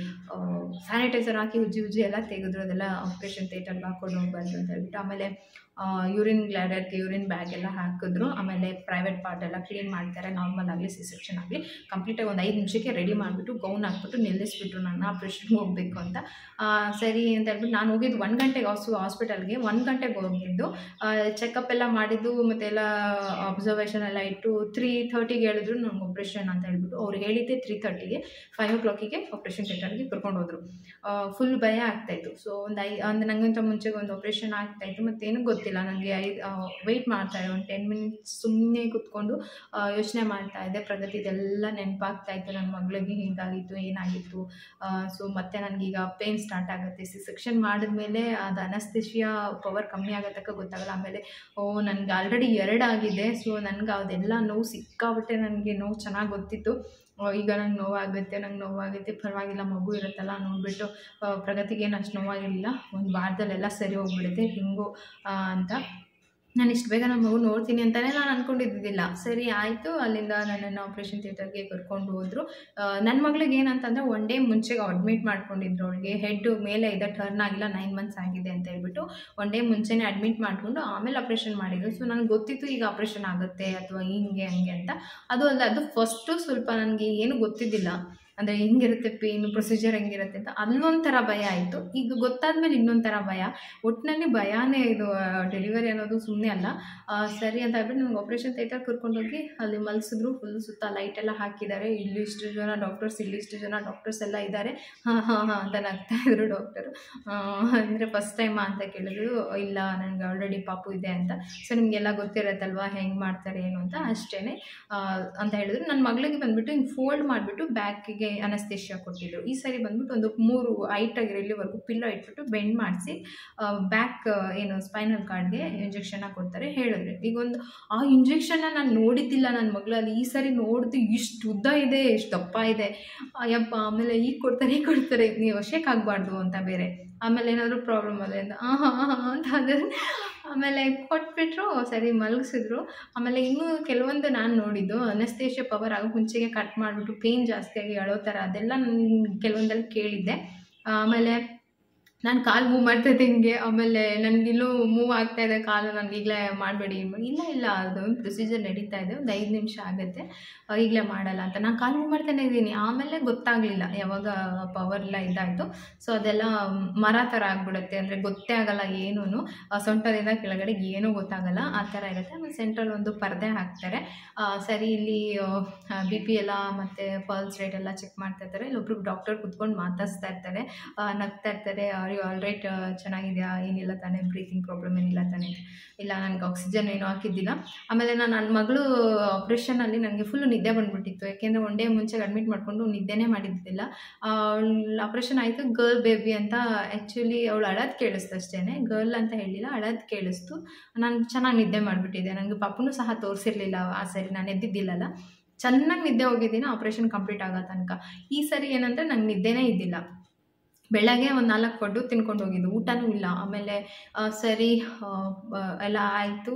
ಸ್ಯಾನಿಟೈಸರ್ ಹಾಕಿ ಉಜ್ಜಿ ಉಜ್ಜಿ ಎಲ್ಲ ತೆಗೆದ್ರು ಅದೆಲ್ಲ ಆಪ್ರೇಷನ್ ಥಿಯೇಟರ್ಗೆ ಹಾಕೊಂಡು ಹೋಗ್ಬಾರ್ದು ಅಂತ ಹೇಳ್ಬಿಟ್ಟು ಆಮೇಲೆ ಯೂರಿನ್ ಗ್ಲಾಡರ್ಗೆ ಯೂರಿನ್ ಬ್ಯಾಗ್ ಎಲ್ಲ ಹಾಕಿದ್ರು ಆಮೇಲೆ ಪ್ರೈವೇಟ್ ಪಾರ್ಟ್ ಎಲ್ಲ ಕ್ಲೀನ್ ಮಾಡ್ತಾರೆ ನಾರ್ಮಲ್ ಆಗಲಿ ಸಿ ಸೆಕ್ಷನ್ ಆಗಲಿ ಕಂಪ್ಲೀಟಾಗಿ ಒಂದು ಐದು ನಿಮಿಷಕ್ಕೆ ರೆಡಿ ಮಾಡಿಬಿಟ್ಟು ಗೌನ್ ಹಾಕ್ಬಿಟ್ಟು ನಿಲ್ಲಿಸ್ಬಿಟ್ರು ನನ್ನ ಆಪ್ರೇಷನ್ಗೆ ಹೋಗಬೇಕು ಅಂತ ಆ, ಸರಿ ಅಂತ ಹೇಳ್ಬಿಟ್ಟು ನಾನು ಹೋಗಿದ್ದು ಒಂದು ಗಂಟೆಗೆ ಹಾಸ್ ಹಾಸ್ಪಿಟಲ್ಗೆ ಒಂದು ಗಂಟೆಗೆ ಹೋಗಿದ್ದು ಚೆಕಪ್ ಎಲ್ಲ ಮಾಡಿದ್ದು ಮತ್ತೆಲ್ಲ ಅಬ್ಸರ್ವೇಷನ್ ಎಲ್ಲ ಇಟ್ಟು ತ್ರೀ ಥರ್ಟಿಗೆ ಹೇಳಿದ್ರು ನಂಗೆ ಆಪ್ರೇಷನ್ ಅಂತ ಹೇಳ್ಬಿಟ್ಟು ಅವ್ರು ಹೇಳಿದ್ದೆ ತ್ರೀ ಥರ್ಟಿಗೆ ಫೈವ್ ಓ ಕ್ಲಾಕಿಗೆ ಆಪ್ರೇಷನ್ ಥಿಯೇಟರ್ಗೆ ಕರ್ಕೊಂಡು ಹೋದರು ಫುಲ್ ಭಯ ಆಗ್ತಾಯಿತ್ತು ಸೊ ಒಂದು ಐ ಅಂದರೆ ನನಗಿಂತ ಮುಂಚೆಗೆ ಒಂದು ಆಪ್ರೇಷನ್ ಆಗ್ತಾಯಿತ್ತು ಮತ್ತೇನು ಗೊತ್ತಿಲ್ಲ ನನಗೆ ಐದು ವೆಯ್ಟ್ ಮಾಡ್ತಾಯಿದ್ದೆ ಒಂದು ಟೆನ್ ಮಿನಿಟ್ಸ್ ಸುಮ್ಮನೆ ಕೂತ್ಕೊಂಡು ಯೋಚನೆ ಮಾಡ್ತಾ ಇದ್ದೆ ಪ್ರಗತಿದೆಲ್ಲ ನೆನಪಾಗ್ತಾ ಇತ್ತು ನನ್ನ ಮಗಳಿಗೆ ಹೀಗಾಗಿತ್ತು ಏನಾಗಿತ್ತು ಸೊ ಮತ್ತೆ ನನಗೀಗ ಪೇನ್ ಸ್ಟಾರ್ಟ್ ಆಗುತ್ತೆ ಸಿ ಸೆಕ್ಷನ್ ಮಾಡಿದ್ಮೇಲೆ ಅದು ಅನಸ್ತೇಶಿಯಾ ಪವರ್ ಕಮ್ಮಿ ಆಗತ್ತಕ್ಕ ಗೊತ್ತಾಗಲ್ಲ ಆಮೇಲೆ ಓ ನನಗೆ ಆಲ್ರೆಡಿ ಎರಡು ಆಗಿದೆ ಸೊ ನನಗೆ ಅದೆಲ್ಲ ನೋವು ಸಿಕ್ಕಾಬಿಟ್ಟೆ ನನಗೆ ನೋವು ಚೆನ್ನಾಗಿ ಗೊತ್ತಿತ್ತು ಓ, ಈಗ ನಂಗೆ ನೋವಾಗುತ್ತೆ ನಂಗೆ ನೋವಾಗುತ್ತೆ ಪರವಾಗಿಲ್ಲ ಮಗು ಇರುತ್ತಲ್ಲ ನೋಡಿಬಿಟ್ಟು ಪ್ರಗತಿಗೆ ಏನು ಅಷ್ಟು ನೋವಾಗಿರಲಿಲ್ಲ ಒಂದು ವಾರದಲ್ಲೆಲ್ಲ ಸರಿ ಹೋಗ್ಬಿಡುತ್ತೆ ಹಿಂಗು ಆ, ಅಂತ ನಾನು ಇಷ್ಟು ಬೇಗ ನಮ್ಮ ಮಗು ನೋಡ್ತೀನಿ ಅಂತಲೇ ನಾನು ಅಂದ್ಕೊಂಡಿದ್ದಿಲ್ಲ ಸರಿ ಆಯಿತು ಅಲ್ಲಿಂದ ನನ್ನನ್ನು ಆಪ್ರೇಷನ್ ಥಿಯೇಟರ್ಗೆ ಕರ್ಕೊಂಡು ಹೋದರು ನನ್ನ ಮಗಳಿಗೆ ಏನಂತಂದರೆ ಒನ್ ಡೇ ಮುಂಚೆಗೆ ಅಡ್ಮಿಟ್ ಮಾಡ್ಕೊಂಡಿದ್ರು ಅವಳಿಗೆ ಹೆಡ್ ಮೇಲೆ ಇದೆ ಟರ್ನ್ ಆಗಿಲ್ಲ ನೈನ್ ಮಂತ್ಸ್ ಆಗಿದೆ ಅಂತ ಹೇಳ್ಬಿಟ್ಟು ಒನ್ ಡೇ ಮುಂಚೆನೇ ಅಡ್ಮಿಟ್ ಮಾಡಿಕೊಂಡು ಆಮೇಲೆ ಆಪ್ರೇಷನ್ ಮಾಡಿದ್ರು ಸೊ ನನಗೆ ಗೊತ್ತಿತ್ತು ಈಗ ಆಪ್ರೇಷನ್ ಆಗುತ್ತೆ ಅಥವಾ ಹಿಂಗೆ ಹಂಗೆ ಅಂತ ಅದು ಅಲ್ಲ ಅದು ಫಸ್ಟು ಸ್ವಲ್ಪ ನನಗೆ ಏನು ಗೊತ್ತಿದ್ದಿಲ್ಲ ಅಂದರೆ ಹೆಂಗಿರುತ್ತೆ ಪೇನು ಪ್ರೊಸೀಜರ್ ಹೆಂಗಿರುತ್ತೆ ಅಂತ ಅಲ್ಲೊಂಥರ ಭಯ ಆಯಿತು ಈಗ ಗೊತ್ತಾದ್ಮೇಲೆ ಇನ್ನೊಂಥರ ಭಯ ಒಟ್ಟಿನಲ್ಲಿ ಭಯನೇ ಇದು ಡೆಲಿವರಿ ಅನ್ನೋದು ಸುಮ್ಮನೆ ಅಲ್ಲ ಆ, ಸರಿ ಅಂತ ಹೇಳ್ಬಿಟ್ಟು ನನಗೆ ಆಪ್ರೇಷನ್ ಥಿಯೇಟರ್ ಕರ್ಕೊಂಡೋಗಿ ಅಲ್ಲಿ ಮಲಸಿದ್ರು ಫುಲ್ ಸುತ್ತ ಲೈಟ್ ಎಲ್ಲ ಹಾಕಿದ್ದಾರೆ ಇಲ್ಲಿ ಇಷ್ಟು ಜನ ಡಾಕ್ಟರ್ಸ್ ಇಲ್ಲಿ ಇಷ್ಟು ಜನ ಡಾಕ್ಟರ್ಸ್ ಎಲ್ಲ ಇದ್ದಾರೆ ಹಾಂ ಹಾಂ ಹಾಂ ಅಂತ ನಗ್ತಾ ಇದ್ರು ಡಾಕ್ಟರು ಅಂದರೆ ಫಸ್ಟ್ ಟೈಮಾ ಅಂತ ಕೇಳಿದ್ರು ಇಲ್ಲ ನನಗೆ ಆಲ್ರೆಡಿ ಪಾಪು ಇದೆ ಅಂತ ಸೊ ನಿಮಗೆಲ್ಲ ಗೊತ್ತಿರತ್ತಲ್ವಾ ಹೆಂಗೆ ಮಾಡ್ತಾರೆ ಏನು ಅಂತ ಅಷ್ಟೇ ಅಂತ ಹೇಳಿದ್ರು ನನ್ನ ಮಗಳಿಗೆ ಬಂದ್ಬಿಟ್ಟು ಹಿಂಗೆ ಫೋಲ್ಡ್ ಮಾಡಿಬಿಟ್ಟು ಬ್ಯಾಕಿಗೆ ಅನಸ್ತೇಶಿಯಾ ಕೊಟ್ಟಿದ್ರು ಈ ಸರಿ ಬಂದ್ಬಿಟ್ಟು ಒಂದು ಮೂರು ಹೈಟ್ ಆಗಿರೋ ಇಲ್ಲಿವರೆಗೂ ಪಿಲ್ಲೋ ಇಟ್ಬಿಟ್ಟು ಬೆಂಡ್ ಮಾಡಿಸಿ ಬ್ಯಾಕ್ ಏನು ಸ್ಪೈನಲ್ ಕಾರ್ಡ್ಗೆ ಇಂಜೆಕ್ಷನ್ನ ಕೊಡ್ತಾರೆ ಹೇಳಿದ್ರು ಈಗ ಒಂದು ಆ ಇಂಜೆಕ್ಷನ್ನ ನಾನು ನೋಡಿದ್ದಿಲ್ಲ ನನ್ನ ಮಗಳಲ್ಲಿ ಈ ಸರಿ ನೋಡಿದ್ದು ಇಷ್ಟು ಉದ್ದ ಇದೆ ಇಷ್ಟು ದಪ್ಪ ಇದೆ ಅಯ್ಯಪ್ಪ ಆಮೇಲೆ ಈಗ ಕೊಡ್ತಾರೆ ಈಗ ಕೊಡ್ತಾರೆ ನೀವು ಶೇಕ್ ಆಗಬಾರ್ದು ಅಂತ ಬೇರೆ ಆಮೇಲೆ ಏನಾದರೂ ಪ್ರಾಬ್ಲಮ್ ಅದೇ ಅಂತ ಹಾಂ ಹಾಂ ಹಾಂ ಅಂತ ಅದೇ ಆಮೇಲೆ ಕೊಟ್ಬಿಟ್ರು ಸರಿ ಮಲಗಿಸಿದ್ರು ಆಮೇಲೆ ಇನ್ನೂ ಕೆಲವೊಂದು ನಾನು ನೋಡಿದ್ದು ಅನಸ್ತೇಶಿಯ ಪವರ್ ಆಗೋ ಮುಂಚೆಗೆ ಕಟ್ ಮಾಡಿಬಿಟ್ಟು ಪೇಯ್ನ್ ಜಾಸ್ತಿಯಾಗಿ ಅಳೋ ಥರ ಅದೆಲ್ಲ ನಾನು ಕೆಲವೊಂದಲ್ಲಿ ಕೇಳಿದ್ದೆ ಆಮೇಲೆ ನಾನು ಕಾಲು ಮೂವ್ ಮಾಡ್ತಾಯಿದ್ದೆ ಹಿಂಗೆ ಆಮೇಲೆ ನನಗಿಲ್ಲೂ ಮೂವ್ ಆಗ್ತಾ ಇದೆ ಕಾಲು ನನಗೆ ಈಗಲೇ ಮಾಡಬೇಡಿ ಇಲ್ಲ ಇಲ್ಲ ಅದು ಒಂದು ಪ್ರೊಸೀಜರ್ ನಡೀತಾ ಇದೆ ಒಂದು ಐದು ನಿಮಿಷ ಆಗುತ್ತೆ ಈಗಲೇ ಮಾಡಲ್ಲ ಅಂತ ನಾನು ಕಾಲು ಮೂವ್ ಮಾಡ್ತಾನೆ ಇದ್ದೀನಿ ಆಮೇಲೆ ಗೊತ್ತಾಗಲಿಲ್ಲ ಯಾವಾಗ ಪವರ್ ಎಲ್ಲ ಇದಾಯಿತು ಸೊ ಅದೆಲ್ಲ ಮರ ಥರ ಆಗಿಬಿಡುತ್ತೆ ಅಂದರೆ ಗೊತ್ತೇ ಆಗಲ್ಲ ಏನೂ ಸೊಂಟದಿಂದ ಕೆಳಗಡೆ ಏನೂ ಗೊತ್ತಾಗಲ್ಲ ಆ ಥರ ಇರುತ್ತೆ ಆಮೇಲೆ ಸೆಂಟ್ರಲ್ ಒಂದು ಪರ್ದೆ ಹಾಕ್ತಾರೆ ಆ, ಸರಿ ಇಲ್ಲಿ ಬಿ ಪಿ ಎಲ್ಲ ಮತ್ತು ಪಲ್ಸ್ ರೇಟ್ ಎಲ್ಲ ಚೆಕ್ ಮಾಡ್ತಾ ಇರ್ತಾರೆ ಇಲ್ಲೊಬ್ರು ಡಾಕ್ಟರ್ ಕುತ್ಕೊಂಡು ಮಾತಾಡ್ಸ್ತಾ ಇರ್ತಾರೆ ಆ, ನಗ್ತಾ ಇರ್ತಾರೆ ಅವ್ರಿಗೆ ಆಲ್ ರೈಟ್ ಚೆನ್ನಾಗಿದೆಯಾ ಏನಿಲ್ಲ ತಾನೇ ಬ್ರೀತಿಂಗ್ ಪ್ರಾಬ್ಲಮ್ ಏನಿಲ್ಲ ತಾನೇ ಇಲ್ಲ ನನಗೆ ಆಕ್ಸಿಜನ್ ಏನೂ ಹಾಕಿದ್ದಿಲ್ಲ ಆಮೇಲೆ ನಾನು ನನ್ನ ಮಗಳು ಆಪ್ರೇಷನಲ್ಲಿ ನನಗೆ ಫುಲ್ಲು ನಿದ್ದೆ ಬಂದ್ಬಿಟ್ಟಿತ್ತು ಯಾಕೆಂದರೆ ಒನ್ ಡೇ ಮುಂಚೆಗೆ ಅಡ್ಮಿಟ್ ಮಾಡಿಕೊಂಡು ನಿದ್ದೆನೇ ಮಾಡಿದ್ದಿಲ್ಲ ಅವಳು ಆಪ್ರೇಷನ್ ಆಯಿತು ಗರ್ಲ್ ಬೇಬಿ ಅಂತ ಆ್ಯಕ್ಚುಲಿ ಅವಳು ಅಳೋದು ಕೇಳಿಸ್ತು ಅಷ್ಟೇ ಗರ್ಲ್ ಅಂತ ಹೇಳಿಲ್ಲ ಅಳೋದು ಕೇಳಿಸ್ತು ನಾನು ಚೆನ್ನಾಗಿ ನಿದ್ದೆ ಮಾಡಿಬಿಟ್ಟಿದ್ದೆ ನನಗೆ ಪಾಪನೂ ಸಹ ತೋರಿಸಿರ್ಲಿಲ್ಲ ಆ ಸರಿ ನಾನು ಎದ್ದಿದ್ದಿಲ್ಲಲ್ಲ ಚೆನ್ನಾಗಿ ನಿದ್ದೆ ಹೋಗಿದ್ದೀನಿ ಆಪ್ರೇಷನ್ ಕಂಪ್ಲೀಟ್ ಆಗೋ ತನಕ ಈ ಸರಿ ಏನಂದರೆ ನಂಗೆ ನಿದ್ದೆನೇ ಇದ್ದಿಲ್ಲ ಬೆಳಗ್ಗೆ ಒಂದು ನಾಲ್ಕು ಪಡ್ಡು ತಿನ್ಕೊಂಡು ಹೋಗಿದ್ದು ಊಟನೂ ಇಲ್ಲ ಆಮೇಲೆ ಆ, ಸರಿ ಆ, ಬ- ಎಲ್ಲ ಆಯಿತು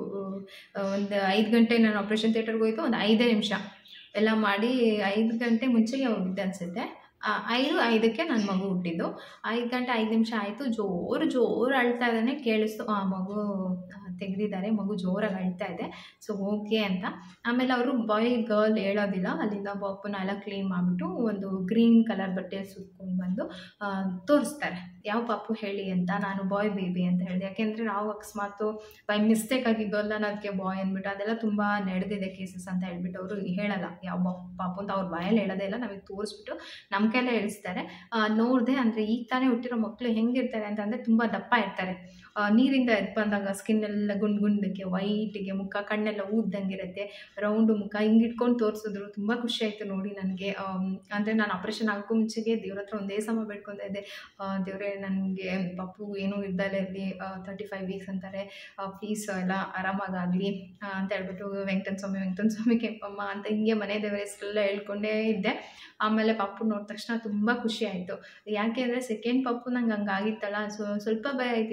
ಒಂದು ಐದು ಗಂಟೆ ನಾನು ಆಪ್ರೇಷನ್ ಥಿಯೇಟರ್ಗೆ ಹೋಯ್ತು ಒಂದು ಐದೇ ನಿಮಿಷ ಎಲ್ಲ ಮಾಡಿ ಐದು ಗಂಟೆ ಮುಂಚೆಗೆ ಹೋಗಿದ್ದೆ ಅನಿಸುತ್ತೆ ಐದು ಐದಕ್ಕೆ ನನ್ನ ಮಗು ಹುಟ್ಟಿದ್ದು ಐದು ಗಂಟೆ ಐದು ನಿಮಿಷ ಆಯಿತು ಜೋರು ಜೋರು ಅಳ್ತಾ ಇದ್ದಾನೆ ಕೇಳಿಸ್ತು ಆ ಮಗು ಆ, ತೆಗೆದಿದ್ದಾರೆ ಮಗು ಜೋರಾಗಿ ಅಳ್ತಾ ಇದೆ ಸೊ ಓಕೆ ಅಂತ ಆಮೇಲೆ ಅವರು ಬಾಯ್ ಗರ್ಲ್ ಹೇಳೋದಿಲ್ಲ ಅಲ್ಲಿಂದ ಪಾಪನ ಎಲ್ಲ ಕ್ಲೀನ್ ಮಾಡಿಬಿಟ್ಟು ಒಂದು ಗ್ರೀನ್ ಕಲರ್ ಬಟ್ಟೆ ಸುತ್ಕೊಂಡು ಬಂದು ಆ, ತೋರಿಸ್ತಾರೆ ಯಾವ ಪಾಪು ಹೇಳಿ ಅಂತ ನಾನು ಬಾಯ್ ಬೇಬಿ ಅಂತ ಹೇಳಿದೆ ಯಾಕೆಂದರೆ ನಾವು ಅಕಸ್ಮಾತು ಬೈ ಮಿಸ್ಟೇಕಾಗಿ ಗರ್ಲ್ ಅನ್ನೋದಕ್ಕೆ ಬಾಯ್ ಅಂದ್ಬಿಟ್ಟು ಅದೆಲ್ಲ ತುಂಬ ನಡೆದಿದೆ ಕೇಸಸ್ ಅಂತ ಹೇಳ್ಬಿಟ್ಟು ಅವರು ಹೇಳಲ್ಲ ಯಾವ ಬಾ- ಪಾಪು ಅಂತ ಅವ್ರ ಬಾಯಲ್ಲಿ ಹೇಳೋದೇ ಇಲ್ಲ ನಮಗೆ ತೋರಿಸ್ಬಿಟ್ಟು ನಮ್ಮ ಕೈಲೇ ಹೇಳಿಸ್ತಾರೆ ನೋಡಿದೆ ಅಂದರೆ ಈಗ ತಾನೇ ಹುಟ್ಟಿರೋ ಮಕ್ಕಳು ಹೆಂಗಿರ್ತಾರೆ ಅಂತಂದರೆ ತುಂಬ ದಪ್ಪ ಇರ್ತಾರೆ ಆ, ನೀರಿಂದ ಎದ್ದು ಬಂದಾಗ ಸ್ಕಿನ್ ಎಲ್ಲ ಗುಂಡ್ ಗುಂಡಕ್ಕೆ ವೈಟಿಗೆ ಮುಖ ಕಣ್ಣೆಲ್ಲ ಊದ್ದಂಗಿರುತ್ತೆ ರೌಂಡು ಮುಖ ಹಿಂಗೆ ಇಟ್ಕೊಂಡು ತೋರಿಸಿದ್ರು ತುಂಬ ಖುಷಿ ಆಯಿತು ನೋಡಿ ನನಗೆ ಅಂದರೆ ನಾನು ಆಪ್ರೇಷನ್ ಆಗೋಕ್ಕೂ ಮುಂಚೆಗೆ ದೇವ್ರ ಹತ್ರ ಒಂದೇ ಸಮ ಬೇಡ್ಕೊತಾ ಇದ್ದೆ ದೇವರೇ ನನಗೆ ಪಾಪು ಏನೂ ಇರ್ದಲೇ ಇರಲಿ ತರ್ಟಿ ಫೈವ್ ವೀಕ್ಸ್ ಅಂತಾರೆ ಪ್ಲೀಸ್ ಎಲ್ಲ ಆರಾಮಾಗಲಿ ಅಂತ ಹೇಳ್ಬಿಟ್ಟು ವೆಂಕಟನ ಸ್ವಾಮಿ ವೆಂಕಟನ ಸ್ವಾಮಿ ಕೆಂಪಮ್ಮ ಅಂತ ಹಿಂಗೆ ಮನೆ ದೇವರ ಹೆಸರೆಲ್ಲ ಹೇಳ್ಕೊಂಡೇ ಇದ್ದೆ ಆಮೇಲೆ ಪಪ್ಪು ನೋಡಿದ ತಕ್ಷಣ ತುಂಬ ಖುಷಿ ಆಯಿತು ಯಾಕೆ ಅಂದರೆ ಸೆಕೆಂಡ್ ಪಪ್ಪು ನಂಗೆ ಹಂಗೆ ಆಗಿತ್ತಲ್ಲ ಸೊ ಸ್ವಲ್ಪ ಭಯ ಆಯ್ತು ಈ ಸರಿನೇ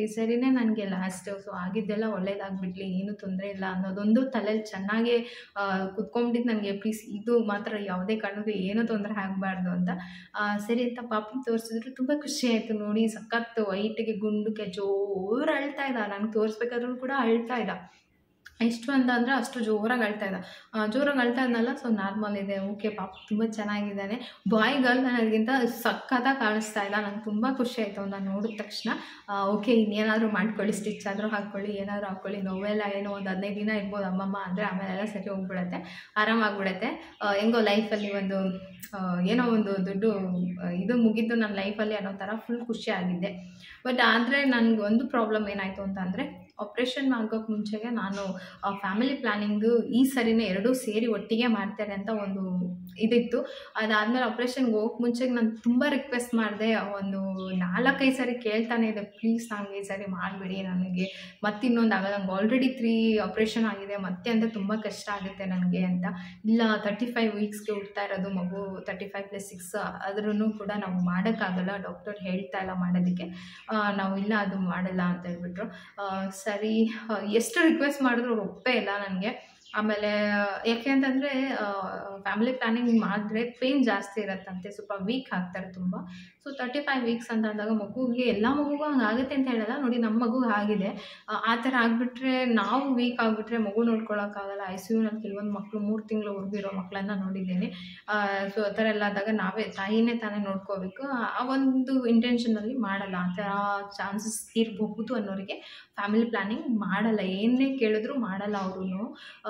ಇದೇನೇ ನನಗೆ ಲಾಸ್ಟು ಸೊ ಆಗಿದ್ದೆಲ್ಲ ಒಳ್ಳೇದಾಗ್ಬಿಡ್ಲಿ ಏನೂ ತೊಂದರೆ ಇಲ್ಲ ಅನ್ನೋದೊಂದು ತಲೆಯಲ್ಲಿ ಚೆನ್ನಾಗೇ ಕುತ್ಕೊಂಡ್ಬಿಟ್ಟಿದ್ದು ನನಗೆ ಪ್ಲೀಸ್ ಇದು ಮಾತ್ರ ಯಾವುದೇ ಕಾರಣಕ್ಕೂ ಏನೂ ತೊಂದರೆ ಆಗಬಾರ್ದು ಅಂತ ಆ, ಸರಿ ಅಂತ ಪಾಪನ ತೋರಿಸಿದ್ರು ತುಂಬ ಖುಷಿ ಆಯಿತು ನೋಡಿ ಸಖತ್ತು ವೈಟಿಗೆ ಗುಂಡುಗೆ ಜೋರು ಅಳ್ತಾ ಇದ್ದ ನನಗೆ ತೋರಿಸ್ಬೇಕಾದ್ರೂ ಕೂಡ ಅಳ್ತಾ ಇದ್ದ ಎಷ್ಟು ಅಂತ ಅಂದರೆ ಅಷ್ಟು ಜೋರಾಗಿ ಅಳ್ತಾ ಇದ್ದ ಆ, ಜೋರಾಗಿ ಅಳ್ತಾ ಇದ್ನಲ್ಲ ಸೊ ನಾರ್ಮಲ್ ಇದೆ ಓಕೆ ಪಾಪ ತುಂಬ ಚೆನ್ನಾಗಿದ್ದಾನೆ ಬಾಯ್ ಗರ್ಲ್ ನನಗಿಂತ ಸಖತ್ತಾಗಿ ಕಾಣಿಸ್ತಾ ಇಲ್ಲ ನಂಗೆ ತುಂಬ ಖುಷಿ ಆಯಿತು ನಾನು ನೋಡಿದ ತಕ್ಷಣ ಓಕೆ ಇನ್ನೇನಾದರೂ ಮಾಡ್ಕೊಳ್ಳಿ ಸ್ಟಿಚ್ ಆದರೂ ಹಾಕ್ಕೊಳ್ಳಿ ಏನಾದರೂ ಹಾಕ್ಕೊಳ್ಳಿ ನೋವೆಲ್ಲ ಏನೋ ಒಂದು ಹದಿನೈದು ದಿನ ಇರ್ಬೋದು ಅಮ್ಮಮ್ಮ ಅಂದರೆ ಆಮೇಲೆಲ್ಲ ಸರಿ ಹೋಗ್ಬಿಡತ್ತೆ ಆರಾಮಾಗ್ಬಿಡತ್ತೆ ಆ, ಹೆಂಗೋ ಲೈಫಲ್ಲಿ ಒಂದು ಆ, ಏನೋ ಒಂದು ದುಡ್ಡು ಆ, ಇದು ಮುಗಿದ್ದು ನನ್ನ ಲೈಫಲ್ಲಿ ಅನ್ನೋ ಥರ ಫುಲ್ ಖುಷಿ ಆಗಿದ್ದೆ ಬಟ್ ಆದರೆ ನನಗೆ ಒಂದು ಪ್ರಾಬ್ಲಮ್ ಏನಾಯಿತು ಅಂತ ಅಂದರೆ ಆಪ್ರೇಷನ್ ಆಗೋಕ್ಕೆ ಮುಂಚೆಗೆ ನಾನು ಫ್ಯಾಮಿಲಿ ಪ್ಲ್ಯಾನಿಂಗು ಈ ಸರಿನೇ ಎರಡೂ ಸೇರಿ ಒಟ್ಟಿಗೆ ಮಾಡ್ತಾರೆ ಅಂತ ಒಂದು ಇದಿತ್ತು ಅದಾದಮೇಲೆ ಆಪ್ರೇಷನ್ಗೆ ಹೋಗಕ್ಕೆ ಮುಂಚೆಗೆ ನಾನು ತುಂಬ ರಿಕ್ವೆಸ್ಟ್ ಮಾಡಿದೆ ಒಂದು ನಾಲ್ಕೈದು ಸರಿ ಕೇಳ್ತಾನೆ ಇದೆ ಪ್ಲೀಸ್ ನನಗೆ ಈ ಸರಿ ಮಾಡಿಬಿಡಿ ನನಗೆ ಮತ್ತೆ ಇನ್ನೊಂದು ಆಗಲ್ಲ ನಂಗೆ ಆಲ್ರೆಡಿ ತ್ರೀ ಆಪ್ರೇಷನ್ ಆಗಿದೆ ಮತ್ತೆ ಅಂತ ತುಂಬ ಕಷ್ಟ ಆಗುತ್ತೆ ನನಗೆ ಅಂತ ಇಲ್ಲ ತರ್ಟಿ ಫೈವ್ ವೀಕ್ಸ್ಗೆ ಹುಡ್ತಾ ಇರೋದು ಮಗು ತರ್ಟಿ ಫೈವ್ ಪ್ಲಸ್ ಸಿಕ್ಸ್ ಆದ್ರೂ ಕೂಡ ನಾವು ಮಾಡೋಕ್ಕಾಗಲ್ಲ ಡಾಕ್ಟರ್ ಹೇಳ್ತಾ ಇಲ್ಲ ಮಾಡೋದಕ್ಕೆ ಆ, ನಾವು ಇಲ್ಲ ಅದು ಮಾಡಲ್ಲ ಅಂತ ಹೇಳ್ಬಿಟ್ರು ಆ, ಸರಿ ಆ, ಎಷ್ಟು ರಿಕ್ವೆಸ್ಟ್ ಮಾಡಿದ್ರು ಅವ್ರು ಒಪ್ಪೇ ಇಲ್ಲ ನನಗೆ ಆಮೇಲೆ ಯಾಕೆ ಅಂತಂದರೆ ಫ್ಯಾಮಿಲಿ ಪ್ಲ್ಯಾನಿಂಗ್ ಮಾಡಿದ್ರೆ ಪೇಯ್ನ್ ಜಾಸ್ತಿ ಇರತ್ತಂತೆ ಸ್ವಲ್ಪ ವೀಕ್ ಆಗ್ತಾರೆ ತುಂಬ ಸೊ ತರ್ಟಿ ಫೈವ್ ವೀಕ್ಸ್ ಅಂತ ಅಂದಾಗ ಮಗುಗೆ ಎಲ್ಲ ಮಗುಗೂ ಹಂಗೆ ಆಗುತ್ತೆ ಅಂತ ಹೇಳಲ್ಲ ನೋಡಿ ನಮ್ಮ ಮಗು ಆಗಿದೆ ಆ, ಆ ಥರ ಆಗಿಬಿಟ್ರೆ ನಾವು ವೀಕ್ ಆಗಿಬಿಟ್ರೆ ಮಗು ನೋಡ್ಕೊಳಕ್ಕಾಗಲ್ಲ ಐ ಸಿ ಯುನಲ್ಲಿ ಕೆಲವೊಂದು ಮಕ್ಕಳು ಮೂರು ತಿಂಗಳು ಇರೋ ಮಕ್ಕಳನ್ನ ನೋಡಿದ್ದೀನಿ ಸೊ ಆ ಥರ ಎಲ್ಲ ಆದಾಗ ನಾವೇ ತಾಯಿನೇ ತಾನೇ ನೋಡ್ಕೋಬೇಕು ಆ ಒಂದು ಇಂಟೆನ್ಷನಲ್ಲಿ ಮಾಡಲ್ಲ ಆ ಥರ ಚಾನ್ಸಸ್ ಇರಬಹುದು ಅನ್ನೋರಿಗೆ ಫ್ಯಾಮಿಲಿ ಪ್ಲ್ಯಾನಿಂಗ್ ಮಾಡಲ್ಲ ಏನೇ ಕೇಳಿದ್ರು ಮಾಡಲ್ಲ ಅವರು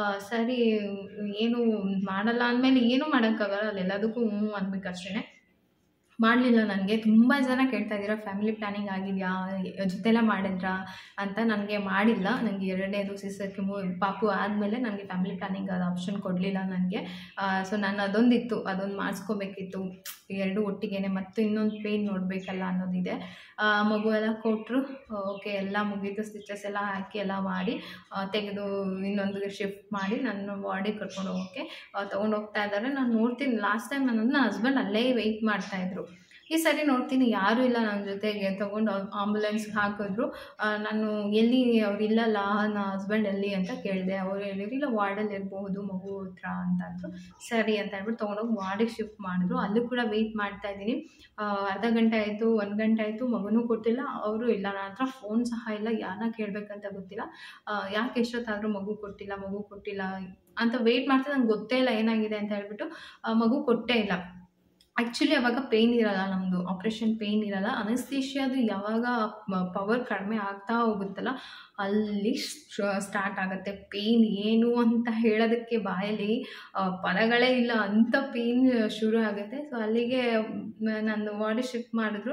ಸರಿ ಏನು ಮಾಡಲ್ಲ ಅಂದಮೇಲೆ ಏನೂ ಮಾಡೋಕ್ಕಾಗಲ್ಲ ಅಲ್ಲೆಲ್ಲದಕ್ಕೂ ಹ್ಞೂ ಅನ್ಬೇಕು ಅಷ್ಟೇ ಮಾಡಲಿಲ್ಲ ನನಗೆ ತುಂಬ ಜನ ಕೇಳ್ತಾ ಇದ್ದೀರಾ ಫ್ಯಾಮಿಲಿ ಪ್ಲ್ಯಾನಿಂಗ್ ಆಗಿದೆಯಾ ಜೊತೆಲ್ಲ ಮಾಡಿದ್ರಾ ಅಂತ ನನಗೆ ಮಾಡಿಲ್ಲ ನನಗೆ ಎರಡನೇದು ಸಿಸರ್ಗೆ ಮೂ ಪಾಪು ಆದಮೇಲೆ ನನಗೆ ಫ್ಯಾಮಿಲಿ ಪ್ಲ್ಯಾನಿಂಗ್ ಅದು ಆಪ್ಷನ್ ಕೊಡಲಿಲ್ಲ ನನಗೆ ಸೊ ನಾನು ಅದೊಂದಿತ್ತು ಅದೊಂದು ಮಾಡಿಸ್ಕೋಬೇಕಿತ್ತು ಎರಡು ಒಟ್ಟಿಗೆ ಮತ್ತು ಇನ್ನೊಂದು ಪೇಯ್ನ್ ನೋಡಬೇಕಲ್ಲ ಅನ್ನೋದಿದೆ ಆ, ಮಗು ಎಲ್ಲ ಕೊಟ್ಟರು ಓಕೆ ಎಲ್ಲ ಮುಗೀತು ಸ್ಟಿಚಸ್ ಎಲ್ಲ ಹಾಕಿ ಎಲ್ಲ ಮಾಡಿ ಆ, ತೆಗೆದು ಇನ್ನೊಂದು ಶಿಫ್ಟ್ ಮಾಡಿ ನನ್ನ ಬಾಡಿ ಕರ್ಕೊಂಡು ಹೋಗೋಕ್ಕೆ ತೊಗೊಂಡು ಹೋಗ್ತಾ ಇದ್ದಾರೆ ನಾನು ನೋಡ್ತೀನಿ ಲಾಸ್ಟ್ ಟೈಮ್ ನನ್ನ ಹಸ್ಬೆಂಡ್ ಅಲ್ಲೇ ವೆಯ್ಟ್ ಮಾಡ್ತಾಯಿದ್ರು ಈ ಸರಿ ನೋಡ್ತೀನಿ ಯಾರೂ ಇಲ್ಲ ನನ್ನ ಜೊತೆಗೆ ತೊಗೊಂಡು ಆಂಬುಲೆನ್ಸ್ಗೆ ಹಾಕಿದ್ರು ಆ, ನಾನು ಎಲ್ಲಿ ಅವ್ರು ಇಲ್ಲಲ್ಲ ನನ್ನ ಹಸ್ಬೆಂಡ್ ಎಲ್ಲಿ ಅಂತ ಕೇಳಿದೆ ಅವ್ರು ಹೇಳಿದ್ರು ಇಲ್ಲ ವಾರ್ಡಲ್ಲಿ ಇರಬಹುದು ಮಗು ಹತ್ರ ಅಂತ ಅಂದರು ಸರಿ ಅಂತ ಹೇಳ್ಬಿಟ್ಟು ತೊಗೊಂಡೋಗಿ ವಾರ್ಡಿಗೆ ಶಿಫ್ಟ್ ಮಾಡಿದ್ರು ಅಲ್ಲೂ ಕೂಡ ವೆಯ್ಟ್ ಮಾಡ್ತಾ ಇದ್ದೀನಿ ಅರ್ಧ ಗಂಟೆ ಆಯಿತು ಒಂದು ಗಂಟೆ ಆಯಿತು ಮಗನೂ ಕೊಟ್ಟಿಲ್ಲ ಅವರು ಇಲ್ಲ ನನ್ನ ಹತ್ರ ಫೋನ್ ಸಹ ಇಲ್ಲ ಯಾರನ್ನ ಕೇಳಬೇಕಂತ ಗೊತ್ತಿಲ್ಲ ಆ, ಯಾಕೆ ಎಷ್ಟೊತ್ತಾದರೂ ಮಗು ಕೊಟ್ಟಿಲ್ಲ ಮಗು ಕೊಟ್ಟಿಲ್ಲ ಅಂತ ವೆಯ್ಟ್ ಮಾಡ್ತಾ ನಂಗೆ ಗೊತ್ತೇ ಇಲ್ಲ ಏನಾಗಿದೆ ಅಂತ ಹೇಳ್ಬಿಟ್ಟು ಆ, ಮಗು ಕೊಟ್ಟೇ ಇಲ್ಲ ಆ್ಯಕ್ಚುಲಿ ಅವಾಗ ಪೇಯ್ನ್ ಇರಲ್ಲ ನಮ್ಮದು ಆಪ್ರೇಷನ್ ಪೇಯ್ನ್ ಇರಲ್ಲ ಅನಸ್ತೇಷಿಯಾದು ಯಾವಾಗ ಪವರ್ ಕಡಿಮೆ ಆಗ್ತಾ ಹೋಗುತ್ತಲ್ಲ ಅಲ್ಲಿ ಸ್ಟಾರ್ಟ್ ಆಗುತ್ತೆ ಪೇಯ್ನ್ ಏನು ಅಂತ ಹೇಳೋದಕ್ಕೆ ಬಾಯಲ್ಲಿ ಆ, ಪದಗಳೇ ಇಲ್ಲ ಅಂಥ ಪೇಯ್ನ್ ಶುರು ಆಗುತ್ತೆ ಸೊ ಅಲ್ಲಿಗೆ ಮ- ನಾನು ಬಾಡಿ ಶಿಫ್ಟ್ ಮಾಡಿದ್ರು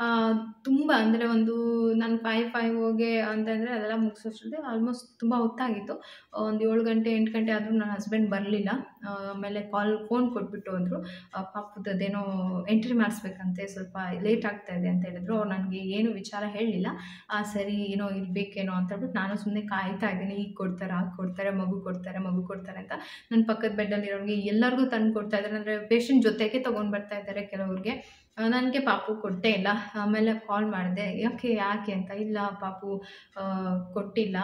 ತುಂಬ ಅಂದರೆ ಒಂದು ನಾನು ಫೈವ್ ಫೈವ್ಗೆ ಅಂತಂದರೆ ಅದೆಲ್ಲ ಮುಗಿಸೋಷ್ಟರಲ್ಲಿ ಆಲ್ಮೋಸ್ಟ್ ತುಂಬ ಹೊತ್ತಾಗಿತ್ತು ಒಂದು ಏಳು ಗಂಟೆ ಎಂಟು ಗಂಟೆ ಆದರೂ ನನ್ನ ಹಸ್ಬೆಂಡ್ ಬರಲಿಲ್ಲ ಆಮೇಲೆ ಕಾಲ್ ಫೋನ್ ಕೊಟ್ಬಿಟ್ಟು ಹೋದರು ಪಾಪದ ಅದೇನೋ ಎಂಟ್ರಿ ಮಾಡಿಸ್ಬೇಕಂತೆ ಸ್ವಲ್ಪ ಲೇಟ್ ಆಗ್ತಾ ಇದೆ ಅಂತ ಹೇಳಿದ್ರು ಅವ್ರು ನನಗೆ ಏನು ವಿಚಾರ ಹೇಳಲಿಲ್ಲ ಸರಿ ಏನೋ ಇರಬೇಕೇನೋ ಅಂತ ಹೇಳ್ಬಿಟ್ಟು ನಾನು ಸುಮ್ಮನೆ ಕಾಯ್ತಾ ಇದ್ದೀನಿ ಈಗ ಕೊಡ್ತಾರೆ ಆಗ ಕೊಡ್ತಾರೆ ಮಗು ಕೊಡ್ತಾರೆ ಮಗು ಕೊಡ್ತಾರೆ ಅಂತ ನನ್ನ ಪಕ್ಕದ ಬೆಡ್ಡಲ್ಲಿರೋರಿಗೆ ಎಲ್ಲರಿಗೂ ತಂದು ಕೊಡ್ತಾ ಇದ್ದಾರೆ ಅಂದರೆ ಪೇಷಂಟ್ ಜೊತೆಗೆ ತೊಗೊಂಡು ಬರ್ತಾ ಇದ್ದಾರೆ ಕೆಲವ್ರಿಗೆ ನನಗೆ ಪಾಪು ಕೊಟ್ಟೇ ಇಲ್ಲ ಆಮೇಲೆ ಕಾಲ್ ಮಾಡಿದೆ ಯಾಕೆ ಯಾಕೆ ಅಂತ ಇಲ್ಲ ಪಾಪು ಆ, ಕೊಟ್ಟಿಲ್ಲ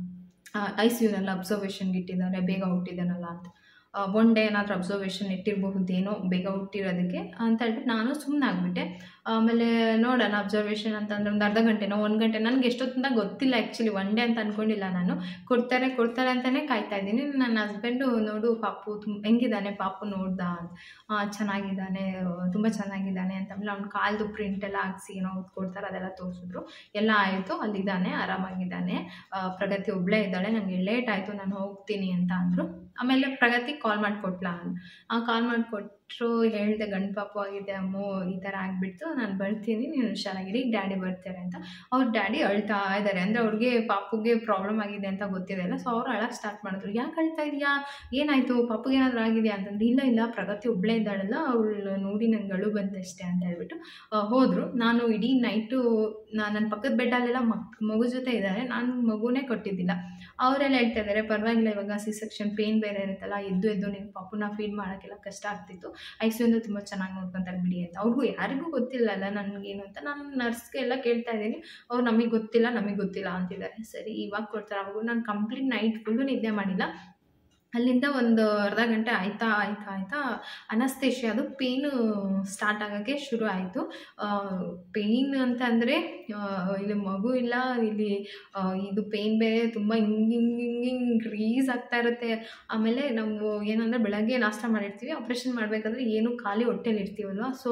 ಐ ಸಿ ಯುನಲ್ಲಿ ಅಬ್ಸರ್ವೇಷನ್ಗೆ ಇಟ್ಟಿದ್ದಾರೆ ಬೇಗ ಹುಟ್ಟಿದ್ದಾನಲ್ಲ ಅಂತ ಒನ್ ಡೇ ಏನಾದರೂ ಅಬ್ಸರ್ವೇಷನ್ ಇಟ್ಟಿರಬಹುದೇನೋ ಬೇಗ ಹುಟ್ಟಿರೋದಕ್ಕೆ ಅಂತ ಹೇಳ್ಬಿಟ್ಟು ನಾನು ಸುಮ್ಮನೆ ಆಗಿಬಿಟ್ಟೆ ಆಮೇಲೆ ನೋಡೋಣ ಅಬ್ಸರ್ವೇಷನ್ ಅಂತಂದ್ರೆ ಒಂದು ಅರ್ಧ ಗಂಟೆನೋ ಒಂದು ಗಂಟೆ ನನಗೆ ಎಷ್ಟೊತ್ತಿಂದ ಗೊತ್ತಿಲ್ಲ ಆ್ಯಕ್ಚುಲಿ ಒನ್ ಡೇ ಅಂತ ಅಂದ್ಕೊಂಡಿಲ್ಲ ನಾನು ಕೊಡ್ತಾರೆ ಕೊಡ್ತಾರೆ ಅಂತಲೇ ಕಾಯ್ತಾ ಇದ್ದೀನಿ ನನ್ನ ಹಸ್ಬೆಂಡು ನೋಡು ಪಾಪು ತುಂಬ ಹೆಂಗಿದ್ದಾನೆ ಪಾಪು ನೋಡ್ದ ಅಂತ ಆ, ಚೆನ್ನಾಗಿದ್ದಾನೆ ತುಂಬ ಚೆನ್ನಾಗಿದ್ದಾನೆ ಅಂತ ಆಮೇಲೆ ಅವ್ನ ಕಾಲ್ದು ಪ್ರಿಂಟ್ ಎಲ್ಲ ಹಾಕ್ಸಿ ಏನೋ ಕೊಡ್ತಾರೆ ಅದೆಲ್ಲ ತೋರಿಸಿದ್ರು ಎಲ್ಲ ಆಯಿತು ಅಲ್ಲಿದ್ದಾನೆ ಆರಾಮಾಗಿದ್ದಾನೆ ಆ, ಪ್ರಗತಿ ಒಬ್ಬಳೇ ಇದ್ದಾಳೆ ನನಗೆ ಲೇಟ್ ಆಯಿತು ನಾನು ಹೋಗ್ತೀನಿ ಅಂತ ಅಂದರು ಆಮೇಲೆ ಪ್ರಗತಿ ಕಾಲ್ ಮಾಡಿಕೊಟ್ಲ ಆ ಕಾಲ್ ಮಾಡಿಕೊಟ್ರು ಹೇಳಿದೆ ಗಂಡು ಪಾಪು ಆಗಿದೆ ಅಮ್ಮು ಈ ಥರ ಆಗಿಬಿಡ್ತು ನಾನು ಬರ್ತೀನಿ ನೀನು ಹುಷಾರಾಗಿರಿ ಈಗ ಡ್ಯಾಡಿ ಬರ್ತಾರೆ ಅಂತ ಅವ್ರ ಡ್ಯಾಡಿ ಅಳ್ತಾ ಇದ್ದಾರೆ ಅಂದರೆ ಅವ್ರಿಗೆ ಪಾಪುಗೆ ಪ್ರಾಬ್ಲಮ್ ಆಗಿದೆ ಅಂತ ಗೊತ್ತಿದೆಯಲ್ಲ ಸೊ ಅವ್ರು ಅಳಕ್ಕೆ ಸ್ಟಾರ್ಟ್ ಮಾಡಿದ್ರು ಯಾಕೆ ಅಳ್ತಾ ಇದೆಯಾ ಏನಾಯಿತು ಪಾಪುಗೆ ಏನಾದರೂ ಆಗಿದೆಯಾ ಅಂತಂದ್ರೆ ಇಲ್ಲ ಇಲ್ಲ ಪ್ರಗತಿ ಒಬ್ಬಳೇ ಇದ್ದಾಳಲ್ಲ ಅವಳು ನೋಡಿ ನಂಗೆ ಅಳು ಬಂದಷ್ಟೇ ಅಂತ ಹೇಳ್ಬಿಟ್ಟು ಆ, ಹೋದರು ನಾನು ಇಡೀ ನೈಟು ನನ್ನ ಪಕ್ಕದ ಬೆಡ್ಡಲ್ಲೆಲ್ಲ ಮಕ್ ಮಗು ಜೊತೆ ಇದ್ದಾರೆ ನಾನು ಮಗುನೇ ಕೊಟ್ಟಿದ್ದಿಲ್ಲ ಅವರೆಲ್ಲ ಹೇಳ್ತಾ ಇದ್ದಾರೆ ಪರವಾಗಿಲ್ಲ ಇವಾಗ ಸಿ ಸೆಕ್ಷನ್ ಪೇನ್ ಬೇರೆ ಇರುತ್ತಲ್ಲ ಎದ್ದು ಎದ್ದು ನೀವು ಪಾಪುನ ಫೀಡ್ ಮಾಡೋಕ್ಕೆಲ್ಲ ಕಷ್ಟ ಆಗ್ತಿತ್ತು ಐ ಸಿ ಯುನಲ್ಲಿ ತುಂಬ ಚೆನ್ನಾಗಿ ನೋಡ್ಕೊತಾರೆ ಬಿಡಿ ಅಂತ ಅವ್ರಿಗೂ ಯಾರಿಗೂ ಗೊತ್ತಿಲ್ಲಲ್ಲ ನನಗೇನು ಅಂತ ನಾನು ನರ್ಸ್ಗೆ ಎಲ್ಲ ಕೇಳ್ತಾ ಇದ್ದೀನಿ ಅವ್ರು ನಮಗೆ ಗೊತ್ತಿಲ್ಲ ನಮಗೆ ಗೊತ್ತಿಲ್ಲ ಅಂತಿದ್ದಾರೆ ಸರಿ ಇವಾಗ ಕೊಡ್ತಾರೆ ಅವಾಗ ನಾನು ಕಂಪ್ಲೀಟ್ ನೈಟ್ ಫುಲ್ಲು ನಿದ್ದೆ ಮಾಡಿಲ್ಲ ಅಲ್ಲಿಂದ ಒಂದು ಅರ್ಧ ಗಂಟೆ ಆಯ್ತಾ ಆಯ್ತಾ ಆಯ್ತಾ ಅನಸ್ತೇಷಿಯ ಅದು ಪೇಯ್ನು ಸ್ಟಾರ್ಟ್ ಆಗೋಕ್ಕೆ ಶುರು ಆಯಿತು ಪೇಯ್ನ್ ಅಂತ ಅಂದರೆ ಇಲ್ಲಿ ಮಗು ಇಲ್ಲ ಇಲ್ಲಿ ಆ, ಇದು ಪೇಯ್ನ್ ಬೇರೆ ತುಂಬ ಹಿಂಗೆ ಹಿಂಗೆ ಹಿಂಗೆ ಹಿಂಗೆ ರೀಸ್ ಆಗ್ತಾ ಇರುತ್ತೆ ಆಮೇಲೆ ನಾವು ಏನಂದರೆ ಬೆಳಗ್ಗೆ ನಾಷ್ಟ ಮಾಡಿರ್ತೀವಿ ಆಪ್ರೇಷನ್ ಮಾಡಬೇಕಾದ್ರೆ ಏನು ಖಾಲಿ ಹೊಟ್ಟೆಲಿ ಇರ್ತೀವಲ್ವ ಸೊ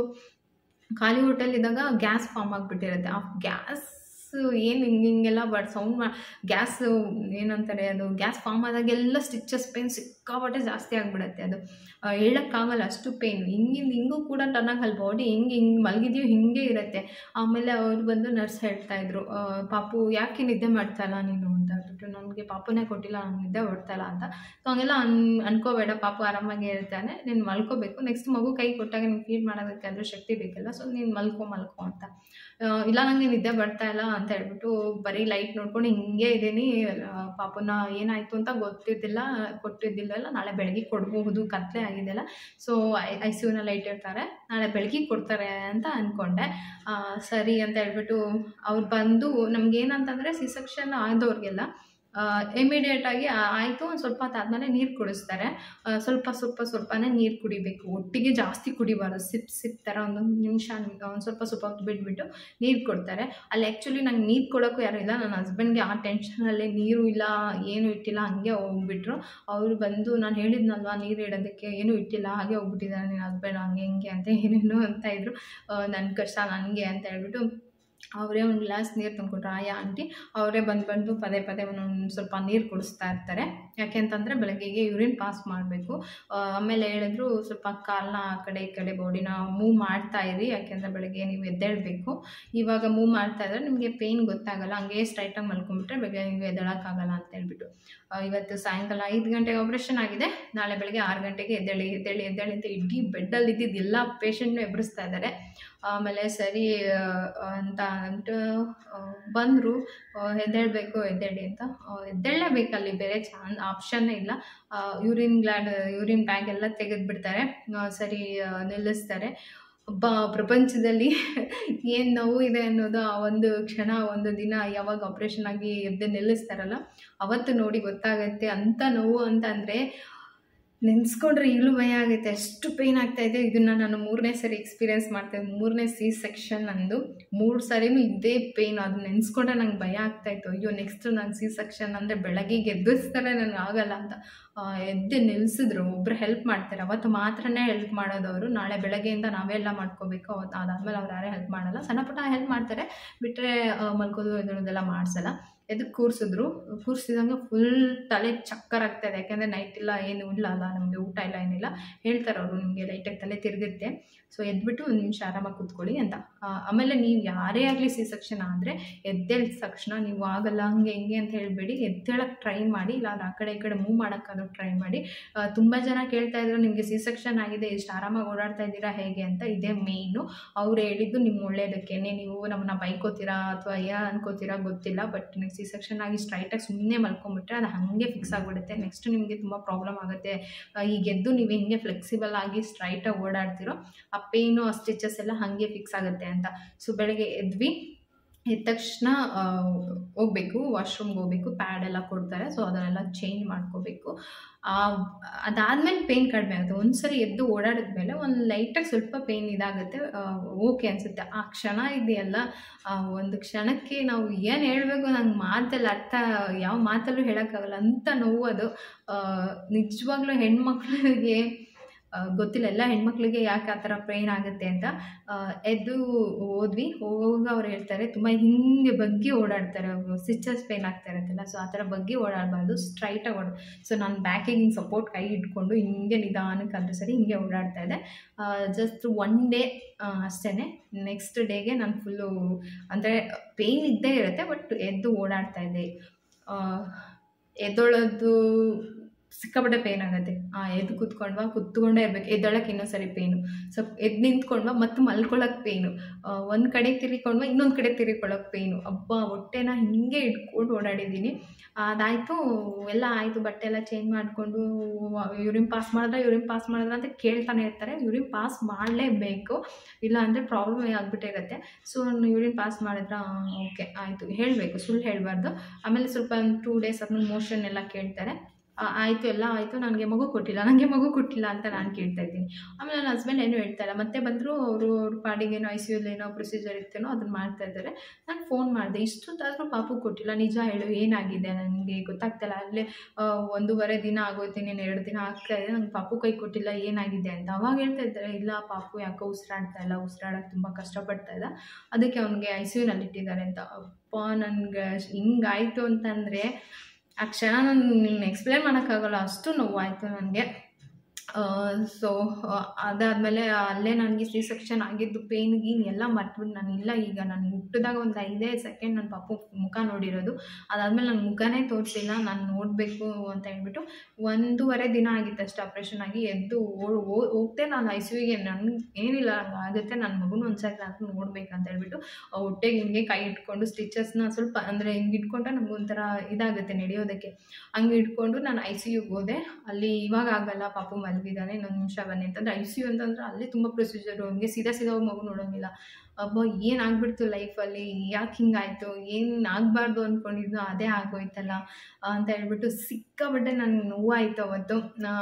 ಖಾಲಿ ಹೊಟ್ಟೆಲಿದ್ದಾಗ ಗ್ಯಾಸ್ ಫಾರ್ಮ್ ಆಗಿಬಿಟ್ಟಿರುತ್ತೆ ಆ ಗ್ಯಾಸ್ ಏನು ಹಿಂಗೆ ಹಿಂಗೆಲ್ಲ ಬಟ್ ಸೌಂಡ್ ಮಾ ಗ್ಯಾಸ್ ಏನಂತಾರೆ ಅದು ಗ್ಯಾಸ್ ಫಾರ್ಮ್ ಆದಾಗೆಲ್ಲ ಸ್ಟಿಚಸ್ ಪೇನ್ ಸಿಕ್ಕಾಪಟ್ಟೆ ಜಾಸ್ತಿ ಆಗಿಬಿಡುತ್ತೆ ಅದು ಆ, ಹೇಳೋಕ್ಕಾಗಲ್ಲ ಅಷ್ಟು ಪೇನ್ ಹಿಂಗಿಂದ ಹಿಂಗೂ ಕೂಡ ಟನ್ನಾಗಿ ಅಲ್ಲಿ ಬಾಡಿ ಹೆಂಗೆ ಹಿಂಗೆ ಮಲಗಿದೆಯೋ ಹಿಂಗೆ ಇರುತ್ತೆ ಆಮೇಲೆ ಅವ್ರು ಬಂದು ನರ್ಸ್ ಹೇಳ್ತಾ ಇದ್ರು ಆ, ಪಾಪು ಯಾಕೆ ನಿದ್ದೆ ಮಾಡ್ತಾಯಿಲ್ಲ ನೀನು ಅಂತ ಹೇಳ್ಬಿಟ್ಟು ನನಗೆ ಪಾಪುನೇ ಕೊಟ್ಟಿಲ್ಲ ನಂಗೆ ನಿದ್ದೆ ಹೊಡ್ತಾಯಿಲ್ಲ ಅಂತ ಸೊ ಹಂಗೆಲ್ಲ ಅನ್ ಅನ್ಕೋಬೇಡ ಪಾಪು ಆರಾಮಾಗಿ ಇರ್ತಾನೆ ನೀನು ಮಲ್ಕೋಬೇಕು ನೆಕ್ಸ್ಟ್ ಮಗು ಕೈ ಕೊಟ್ಟಾಗ ನೀನು ಫೀಡ್ ಮಾಡೋದಕ್ಕೆ ಅದ್ರ ಶಕ್ತಿ ಬೇಕಲ್ಲ ಸೊ ನೀನು ಮಲ್ಕೊ ಮಲ್ಕೊ ಅಂತ ಆ, ಇಲ್ಲ ನಂಗೆ ನಿದ್ದೆ ಬರ್ತಾ ಇಲ್ಲ ಅಂತ ಹೇಳ್ಬಿಟ್ಟು ಬರೀ ಲೈಟ್ ನೋಡ್ಕೊಂಡು ಹಿಂಗೆ ಇದ್ದೀನಿ ಆ, ಪಾಪುನ ಏನಾಯಿತು ಅಂತ ಗೊತ್ತಿದ್ದಿಲ್ಲ ಕೊಟ್ಟಿದ್ದಿಲ್ಲ ನಾಳೆ ಬೆಳಗ್ಗೆ ಕೊಡಬಹುದು ಕತ್ಲೆ ಆಗಿದೆಯಲ್ಲ ಸೊ ಐ ಐ ಸಿ ಯುನ ಲೈಟ್ ಇರ್ತಾರೆ ನಾಳೆ ಬೆಳಗ್ಗೆ ಕೊಡ್ತಾರೆ ಅಂತ ಅಂದ್ಕೊಂಡೆ ಆ, ಸರಿ ಅಂತ ಹೇಳ್ಬಿಟ್ಟು ಅವ್ರು ಬಂದು ನಮ್ಗೆ ಏನಂತಂದರೆ ಸಿ ಸೆಕ್ಷನ್ ಆದವ್ರಿಗೆಲ್ಲ ಇಮಿಡಿಯೇಟಾಗಿ ಆಯಿತು ಒಂದು ಸ್ವಲ್ಪ ಹೊತ್ತಾದ್ಮೇಲೆ ನೀರು ಕುಡಿಸ್ತಾರೆ ಆ, ಸ್ವಲ್ಪ ಸ್ವಲ್ಪ ಸ್ವಲ್ಪನೇ ನೀರು ಕುಡಿಬೇಕು ಒಟ್ಟಿಗೆ ಜಾಸ್ತಿ ಕುಡಿಬಾರ್ದು ಸಿಪ್ ಸಿಪ್ ಥರ ಒಂದೊಂದು ನಿಮಿಷ ಒಂದು ಸ್ವಲ್ಪ ಸ್ವಲ್ಪ ಹೊತ್ತು ಬಿಟ್ಬಿಟ್ಟು ನೀರು ಕೊಡ್ತಾರೆ ಅಲ್ಲಿ ಆ್ಯಕ್ಚುಲಿ ನಂಗೆ ನೀರು ಕೊಡೋಕ್ಕೂ ಯಾರೂ ಇಲ್ಲ ನನ್ನ ಹಸ್ಬೆಂಡ್ಗೆ ಆ ಟೆನ್ಷನಲ್ಲಿ ನೀರು ಇಲ್ಲ ಏನು ಇಟ್ಟಿಲ್ಲ ಹಂಗೆ ಹೋಗ್ಬಿಟ್ರು ಅವ್ರು ಬಂದು ನಾನು ಹೇಳಿದ್ನಲ್ವಾ ನೀರು ಇಡೋದಕ್ಕೆ ಏನೂ ಇಟ್ಟಿಲ್ಲ ಹಾಗೆ ಹೋಗ್ಬಿಟ್ಟಿದ್ದಾರೆ ನಿನ್ನ ಹಸ್ಬೆಂಡ್ ಹಂಗೆ ಹಿಂಗೆ ಅಂತ ಏನೇನು ಅಂತ ಇದ್ರು ನನ್ನ ಕಷ್ಟ ನನಗೆ ಅಂತ ಹೇಳ್ಬಿಟ್ಟು ಅವರೇ ಒಂದು ಗ್ಲಾಸ್ ನೀರು ತಂದ್ಕೊಟ್ರು ಆಯಾ ಆಂಟಿ ಅವರೇ ಬಂದು ಬಂದು ಪದೇ ಪದೇ ಒಂದೊಂದು ಸ್ವಲ್ಪ ನೀರು ಕುಡಿಸ್ತಾ ಇರ್ತಾರೆ ಯಾಕೆ ಅಂತಂದರೆ ಬೆಳಗ್ಗೆಗೆ ಯೂರಿನ್ ಪಾಸ್ ಮಾಡಬೇಕು ಆಮೇಲೆ ಹೇಳಿದ್ರು ಸ್ವಲ್ಪ ಕಾಲನ್ನ ಆ ಕಡೆ ಈ ಕಡೆ ಬಾಡಿನ ಮೂವ್ ಮಾಡ್ತಾ ಇರಿ ಯಾಕೆಂದರೆ ಬೆಳಗ್ಗೆ ನೀವು ಎದ್ದೇಳಬೇಕು ಇವಾಗ ಮೂವ್ ಮಾಡ್ತಾ ಇದ್ರೆ ನಿಮಗೆ ಪೇಯ್ನ್ ಗೊತ್ತಾಗಲ್ಲ ಹಂಗೆ ಸ್ಟ್ರೈಟಾಗಿ ಮಲ್ಕೊಂಡ್ಬಿಟ್ರೆ ಬೆಳಗ್ಗೆ ನೀವು ಎದ್ದೇಳೋಕ್ಕಾಗಲ್ಲ ಅಂತ ಹೇಳ್ಬಿಟ್ಟು ಆ, ಇವತ್ತು ಸಾಯಂಕಾಲ ಐದು ಗಂಟೆಗೆ ಆಪ್ರೇಷನ್ ಆಗಿದೆ ನಾಳೆ ಬೆಳಗ್ಗೆ ಆರು ಗಂಟೆಗೆ ಎದ್ದೇಳಿ ಎದ್ದೇಳಿ ಎದ್ದೇಳಿ ಅಂತ ಇಡೀ ಬೆಡ್ಡಲ್ಲಿ ಇದ್ದಿದ್ದು ಎಲ್ಲ ಪೇಷಂಟ್ನು ಎಬ್ಬರಿಸ್ತಾ ಇದ್ದಾರೆ ಆಮೇಲೆ ಸರಿ ಆ, ಅಂತ ಅಂದ್ಬಿಟ್ಟು ಬಂದರು ಎದ್ದೇಳಬೇಕು ಎದ್ದೇಳಿ ಅಂತ ಆ, ಎದ್ದೇಳಲೇಬೇಕಲ್ಲಿ ಬೇರೆ ಚಾನ್ ಆಪ್ಷನ್ನೇ ಇಲ್ಲ ಯೂರಿನ್ ಗ್ಲಾಡ್ ಯೂರಿನ್ ಬ್ಯಾಗ್ ಎಲ್ಲ ತೆಗೆದುಬಿಡ್ತಾರೆ ಸರಿ ಆ, ನಿಲ್ಲಿಸ್ತಾರೆ ಒಬ್ಬ ಪ್ರಪಂಚದಲ್ಲಿ ಏನು ನೋವು ಇದೆ ಅನ್ನೋದು ಆ ಒಂದು ಕ್ಷಣ ಒಂದು ದಿನ ಯಾವಾಗ ಆಪ್ರೇಷನ್ ಆಗಿ ಎದ್ದು ನಿಲ್ಲಿಸ್ತಾರಲ್ಲ ಅವತ್ತು ನೋಡಿ ಗೊತ್ತಾಗತ್ತೆ ಅಂಥ ನೋವು ಅಂತ ಅಂದರೆ ನೆನೆಸ್ಕೊಂಡ್ರೆ ಈಗಲೂ ಭಯ ಆಗುತ್ತೆ ಅಷ್ಟು ಪೇಯ್ನ್ ಆಗ್ತಾ ಇದೆ ಇದನ್ನು ನಾನು ಮೂರನೇ ಸರಿ ಎಕ್ಸ್ಪೀರಿಯೆನ್ಸ್ ಮಾಡ್ತೇನೆ ಮೂರನೇ ಸಿ ಸೆಕ್ಷನ್ ನಂದು ಮೂರು ಸರಿನೂ ಇದೇ ಪೇಯ್ನ್ ಅದು ನೆನೆಸ್ಕೊಂಡ್ರೆ ನಂಗೆ ಭಯ ಆಗ್ತಾಯಿತ್ತು ಅಯ್ಯೋ ನೆಕ್ಸ್ಟ್ ನಾನು ಸಿ ಸೆಕ್ಷನ್ ಅಂದರೆ ಬೆಳಗ್ಗೆ ಎಬ್ಬಿಸ್ತಾರೆ ನನಗೆ ಆಗಲ್ಲ ಅಂತ ಆ, ಎದ್ದು ನಿಲ್ಲಿಸಿದ್ರು ಒಬ್ರು ಹೆಲ್ಪ್ ಮಾಡ್ತಾರೆ ಅವತ್ತು ಮಾತ್ರನೇ ಹೆಲ್ಪ್ ಮಾಡೋದವರು ನಾಳೆ ಬೆಳಗ್ಗೆಯಿಂದ ನಾವೇ ಎಲ್ಲ ಮಾಡ್ಕೋಬೇಕು ಅವತ್ತು ಅದಾದಮೇಲೆ ಅವ್ರು ಯಾರೇ ಹೆಲ್ಪ್ ಮಾಡಲ್ಲ ಸಣ್ಣ ಪುಟ್ಟ ಹೆಲ್ಪ್ ಮಾಡ್ತಾರೆ ಬಿಟ್ಟರೆ ಮಲ್ಕೋದು ಎದ್ದೇಳೋದೆಲ್ಲ ಮಾಡಿಸಲ್ಲ ಎದಕ್ಕೆ ಕೂರಿಸಿದ್ರು ಕೂರಿಸಿದಂಗೆ ಫುಲ್ ತಲೆ ಚಕ್ಕರ್ ಆಗ್ತಾಯಿದೆ ಯಾಕೆಂದರೆ ನೈಟ್ ಇಲ್ಲ ಏನು ಇಲ್ಲ ಅಲ್ಲ ನಮಗೆ ಊಟ ಇಲ್ಲ ಏನಿಲ್ಲ ಹೇಳ್ತಾರೆ ಅವರು ನಿಮಗೆ ಲೈಟಾಗಿ ತಲೆ ತಿರುಗುತ್ತೆ ಸೊ ಎದ್ಬಿಟ್ಟು ಒಂದು ನಿಮಿಷ ಆರಾಮಾಗಿ ಕೂತ್ಕೊಳ್ಳಿ ಅಂತ ಆ, ಆಮೇಲೆ ನೀವು ಯಾರೇ ಆಗಲಿ ಸಿ ಸೆಕ್ಷನ್ ಆದರೆ ಎದ್ದೇಳಿದ ತಕ್ಷಣ ನೀವು ಆಗಲ್ಲ ಹಂಗೆ ಹಿಂಗೆ ಅಂತ ಹೇಳಬೇಡಿ ಎದ್ದೇಳಕ್ಕೆ ಟ್ರೈ ಮಾಡಿ ಇಲ್ಲ ಆ ಕಡೆ ಈ ಕಡೆ ಮೂವ್ ಮಾಡೋಕ್ಕಾದ್ರೂ ಟ್ರೈ ಮಾಡಿ ತುಂಬ ಜನ ಕೇಳ್ತಾ ಇದ್ರು ನಿಮಗೆ ಸಿ ಸೆಕ್ಷನ್ ಆಗಿದೆ ಎಷ್ಟು ಆರಾಮಾಗಿ ಓಡಾಡ್ತಾ ಇದ್ದೀರಾ ಹೇಗೆ ಅಂತ ಇದೇ ಮೇಯ್ನು ಅವ್ರು ಹೇಳಿದ್ದು ನಿಮ್ಮ ಒಳ್ಳೇದಕ್ಕೇನೆ ನೀವು ನಮ್ಮನ್ನ ಬೈಕೋತೀರಾ ಅಥವಾ ಏನು ಅನ್ಕೋತೀರಾ ಗೊತ್ತಿಲ್ಲ ಬಟ್ ನೀವು ಸಿ ಸೆಕ್ಷನ್ ಆಗಿ ಸ್ಟ್ರೈಟಾಗಿ ಸುಮ್ಮನೆ ಮಲ್ಕೊಂಬಿಟ್ರೆ ಅದು ಹಾಗೆ ಫಿಕ್ಸ್ ಆಗಿಬಿಡುತ್ತೆ ನೆಕ್ಸ್ಟ್ ನಿಮಗೆ ತುಂಬ ಪ್ರಾಬ್ಲಮ್ ಆಗುತ್ತೆ ಆ, ಈಗ ಎದ್ದು ನೀವು ಹೆಂಗೆ ಫ್ಲೆಕ್ಸಿಬಲ್ ಆಗಿ ಸ್ಟ್ರೈಟಾಗಿ ಓಡಾಡ್ತಿರೋ ಆ ಪೇಯ್ನು ಆ ಸ್ಟಿಚಸ್ ಎಲ್ಲ ಹಾಗೆ ಫಿಕ್ಸ್ ಆಗುತ್ತೆ ಅಂತ ಸೊ ಬೆಳಗ್ಗೆ ಎದ್ವಿ ಎದ್ದ ತಕ್ಷಣ ಹೋಗಬೇಕು ವಾಶ್ರೂಮ್ಗೆ ಹೋಗ್ಬೇಕು ಪ್ಯಾಡ್ ಎಲ್ಲ ಕೊಡ್ತಾರೆ ಸೊ ಅದನ್ನೆಲ್ಲ ಚೇಂಜ್ ಮಾಡ್ಕೋಬೇಕು ಅದಾದಮೇಲೆ ಪೇಯ್ನ್ ಕಡಿಮೆ ಆಗುತ್ತೆ ಒಂದು ಸರಿ ಎದ್ದು ಓಡಾಡಿದ್ಮೇಲೆ ಒಂದು ಲೈಟಾಗಿ ಸ್ವಲ್ಪ ಪೇಯ್ನ್ ಇದಾಗುತ್ತೆ ಓಕೆ ಅನಿಸುತ್ತೆ ಆ ಕ್ಷಣ ಇದೆಯಲ್ಲ ಆ ಒಂದು ಕ್ಷಣಕ್ಕೆ ನಾವು ಏನು ಹೇಳಬೇಕು ನಂಗೆ ಮಾತಲ್ಲಿ ಅರ್ಥ ಯಾವ ಮಾತಲ್ಲೂ ಹೇಳೋಕ್ಕಾಗಲ್ಲ ಅಂಥ ನೋವು ಅದು ಆ, ನಿಜವಾಗ್ಲೂ ಹೆಣ್ಮಕ್ಳಿಗೆ ಆ, ಗೊತ್ತಿಲ್ಲ ಎಲ್ಲ ಹೆಣ್ಮಕ್ಳಿಗೆ ಯಾಕೆ ಆ ಥರ ಪೇಯ್ನ್ ಆಗುತ್ತೆ ಅಂತ ಆ, ಎದ್ದು ಹೋದ್ವಿ ಹೋಗುವಾಗ ಅವ್ರು ಹೇಳ್ತಾರೆ ತುಂಬ ಹಿಂಗೆ ಬಗ್ಗಿ ಓಡಾಡ್ತಾರೆ ಸ್ಟಿಚಸ್ ಪೇನ್ ಆಗ್ತಾ ಇರುತ್ತಲ್ಲ ಸೊ ಆ ಥರ ಬಗ್ಗಿ ಓಡಾಡಬಾರ್ದು ಸ್ಟ್ರೈಟಾಗಿ ಓಡ ಸೊ ನಾನು ಬ್ಯಾಕಿಗೆ ಹಿಂಗೆ ಸಪೋರ್ಟ್ ಕೈ ಇಟ್ಕೊಂಡು ಹಿಂಗೆ ನಿಧಾನಕ್ಕೆ ಅದ್ರ ಸರಿ ಹಿಂಗೆ ಓಡಾಡ್ತಾ ಇದ್ದೆ ಜಸ್ಟ್ ಒನ್ ಡೇ ಅಷ್ಟೇ ನೆಕ್ಸ್ಟ್ ಡೇಗೆ ನಾನು ಫುಲ್ಲು ಅಂದರೆ ಪೇಯ್ನ್ ಇದ್ದೇ ಇರುತ್ತೆ ಬಟ್ ಎದ್ದು ಓಡಾಡ್ತಾ ಇದ್ದೆ ಆ, ಎದ್ದೊಳೋದು ಸಿಕ್ಕಾಪಟ್ಟೆ ಪೇನ್ ಆಗುತ್ತೆ ಎದ್ದು ಕೂತ್ಕೊಂಡ್ವಾ ಕೂತ್ಕೊಂಡೇ ಇರ್ಬೇಕು ಎದ್ದೊಳಕ್ಕೆ ಇನ್ನೊಂದು ಸರಿ ಪೇನು ಸ್ವಲ್ಪ ಎದ್ದು ನಿಂತ್ಕೊಂಡ್ವಾ ಮತ್ತೆ ಮಲ್ಕೊಳಕ್ಕೆ ಪೇನು ಒಂದು ಕಡೆ ತಿರ್ಕೊಂಡ್ವಾ ಇನ್ನೊಂದು ಕಡೆ ತಿರ್ಕೊಳ್ಳೋಕೆ ಪೇನು ಅಬ್ಬ ಹೊಟ್ಟೆನ ಹಿಂಗೆ ಇಟ್ಕೊಂಡು ಓಡಾಡಿದ್ದೀನಿ ಅದಾಯಿತು ಎಲ್ಲ ಆಯಿತು ಬಟ್ಟೆ ಎಲ್ಲ ಚೇಂಜ್ ಮಾಡಿಕೊಂಡು ಯೂರಿನ್ ಪಾಸ್ ಮಾಡಿದ್ರೆ ಯೂರಿನ್ ಪಾಸ್ ಮಾಡಿದ್ರೆ ಅಂತ ಕೇಳ್ತಾನೆ ಇರ್ತಾರೆ ಯೂರಿನ್ ಪಾಸ್ ಮಾಡಲೇಬೇಕು ಇಲ್ಲ ಅಂದರೆ ಪ್ರಾಬ್ಲಮ್ ಆಗಿಬಿಟ್ಟಿರುತ್ತೆ ಸೊ ಯೂರಿನ್ ಪಾಸ್ ಮಾಡಿದ್ರೆ ಓಕೆ ಆಯಿತು ಹೇಳಬೇಕು ಸುಳ್ಳು ಹೇಳಬಾರ್ದು ಆಮೇಲೆ ಸ್ವಲ್ಪ ಒಂದು ಟೂ ಡೇಸ್ ಆದ್ಮೇಲೆ ಮೋಷನ್ ಎಲ್ಲ ಕೇಳ್ತಾರೆ ಆ, ಆಯಿತು ಎಲ್ಲ ಆಯಿತು ನನಗೆ ಮಗು ಕೊಟ್ಟಿಲ್ಲ ನನಗೆ ಮಗು ಕೊಟ್ಟಿಲ್ಲ ಅಂತ ನಾನು ಕೇಳ್ತಾ ಇದ್ದೀನಿ ಆಮೇಲೆ ನನ್ನ ಹಸ್ಬೆಂಡ್ ಏನೂ ಹೇಳ್ತಾ ಇಲ್ಲ ಮತ್ತೆ ಬಂದರು ಅವರು ಅವ್ರ ಪಾಡಿಗೇನೋ ಐ ಸಿ ಏನೋ ಪ್ರೊಸೀಜರ್ ಇತ್ತೇನೋ ಅದನ್ನು ಮಾಡ್ತಾ ಇದ್ದಾರೆ ನಾನು ಫೋನ್ ಮಾಡಿದೆ ಇಷ್ಟೊತ್ತಾದರೂ ಪಾಪು ಕೊಟ್ಟಿಲ್ಲ ನಿಜ ಹೇಳು ಏನಾಗಿದೆ ನನಗೆ ಗೊತ್ತಾಗ್ತಿಲ್ಲ ಅಲ್ಲೇ ಆ, ಒಂದೂವರೆ ದಿನ ಆಗೋಯ್ತು ನೀನು ಎರಡು ದಿನ ಆಗ್ತಾ ಇದೆ ನಂಗೆ ಪಾಪು ಕೈ ಕೊಟ್ಟಿಲ್ಲ ಏನಾಗಿದೆ ಅಂತ ಅವಾಗ ಹೇಳ್ತಾ ಇದ್ದಾರೆ ಇಲ್ಲ ಪಾಪು ಯಾಕೋ ಉಸಿರಾಡ್ತಾ ಇಲ್ಲ ಉಸಿರಾಡೋಕೆ ತುಂಬ ಕಷ್ಟಪಡ್ತಾ ಇದ್ದ ಅದಕ್ಕೆ ಅವನಿಗೆ ಐ ಸಿ ಯುನಲ್ಲಿ ಇಟ್ಟಿದ್ದಾರೆ ಅಂತ ಅಪ್ಪ ನನಗೆ ಹಿಂಗಾಯಿತು ಅಂತಂದರೆ ಆ ಕ್ಷಣ ನಾನು ನಿನ್ನ ಎಕ್ಸ್ಪ್ಲೇನ್ ಮಾಡೋಕ್ಕಾಗಲ್ಲ ಅಷ್ಟು ನೋವಾಯಿತು ನನಗೆ ಸೊ ಅದಾದಮೇಲೆ ಅಲ್ಲೇ ನನಗೆ ಸಿ ಸೆಕ್ಷನ್ ಆಗಿದ್ದು ಪೇನ್ ಗೀನ್ ಎಲ್ಲ ಮರ್ತ್ಬಿಟ್ಟು ನಾನು ಇಲ್ಲ ಈಗ ನಾನು ಹುಟ್ಟಿದಾಗ ಒಂದು ಐದೇ ಸೆಕೆಂಡ್ ನನ್ನ ಪಾಪು ಮುಖ ನೋಡಿರೋದು ಅದಾದಮೇಲೆ ನನ್ನ ಮುಖನೇ ತೋರಿಸಿಲ್ಲ ನಾನು ನೋಡಬೇಕು ಅಂತ ಹೇಳ್ಬಿಟ್ಟು ಒಂದೂವರೆ ದಿನ ಆಗಿತ್ತು ಅಷ್ಟು ಆಪ್ರೇಷನ್ ಆಗಿ ಎದ್ದು ಓ- ಓ- ಹೋಗ್ತೆ ನಾನು ಐ ಸಿ ಯುಗೆ ನನಗೆ ಏನಿಲ್ಲ ಹಂಗೆ ಆಗುತ್ತೆ ನನ್ನ ಮಗುನ ಒಂದ್ಸರಿ ನಾನು ನೋಡ್ಬೇಕಂತ ಹೇಳ್ಬಿಟ್ಟು ಆ ಹೊಟ್ಟೆಗೆ ಹಿಂಗೆ ಕೈ ಇಟ್ಕೊಂಡು ಸ್ಟಿಚಸ್ನ ಸ್ವಲ್ಪ ಅಂದರೆ ಹಿಂಗೆ ಇಟ್ಕೊಂಡ್ರೆ ನಮಗೊಂಥರ ಇದಾಗುತ್ತೆ ನಡೆಯೋದಕ್ಕೆ ಹಂಗೆ ಇಟ್ಕೊಂಡು ನಾನು ಐ ಸಿ ಯುಗೆ ಹೋದೆ ಅಲ್ಲಿ ಇವಾಗ ಆಗಲ್ಲ ಪಾಪು ಮಲಗಿದ್ದಾನೆ ಇನ್ನೊಂದು ನಿಮಿಷ ಬನ್ನಿ ಅಂತಂದ್ರೆ ಐ ಸಿ ಯು ಅಂತಂದ್ರೆ ಅಲ್ಲಿ ತುಂಬ ಪ್ರೊಸೀಜರು ಹಂಗೆ ಸೀದಾ ಸೀದಾ ಹೋಗಿ ಮಗು ನೋಡೋಂಗಿಲ್ಲ ಅಬ್ಬ ಏನಾಗ್ಬಿಡ್ತು ಲೈಫಲ್ಲಿ ಯಾಕೆ ಹಿಂಗಾಯಿತು ಏನು ಆಗಬಾರ್ದು ಅಂದ್ಕೊಂಡಿದ್ದು ಅದೇ ಆಗೋಯ್ತಲ್ಲ ಅಂತ ಹೇಳ್ಬಿಟ್ಟು ಸಿಕ್ಕಾಬಟ್ಟೆ ನನಗೆ ನೋವಾಯಿತು ಅವತ್ತು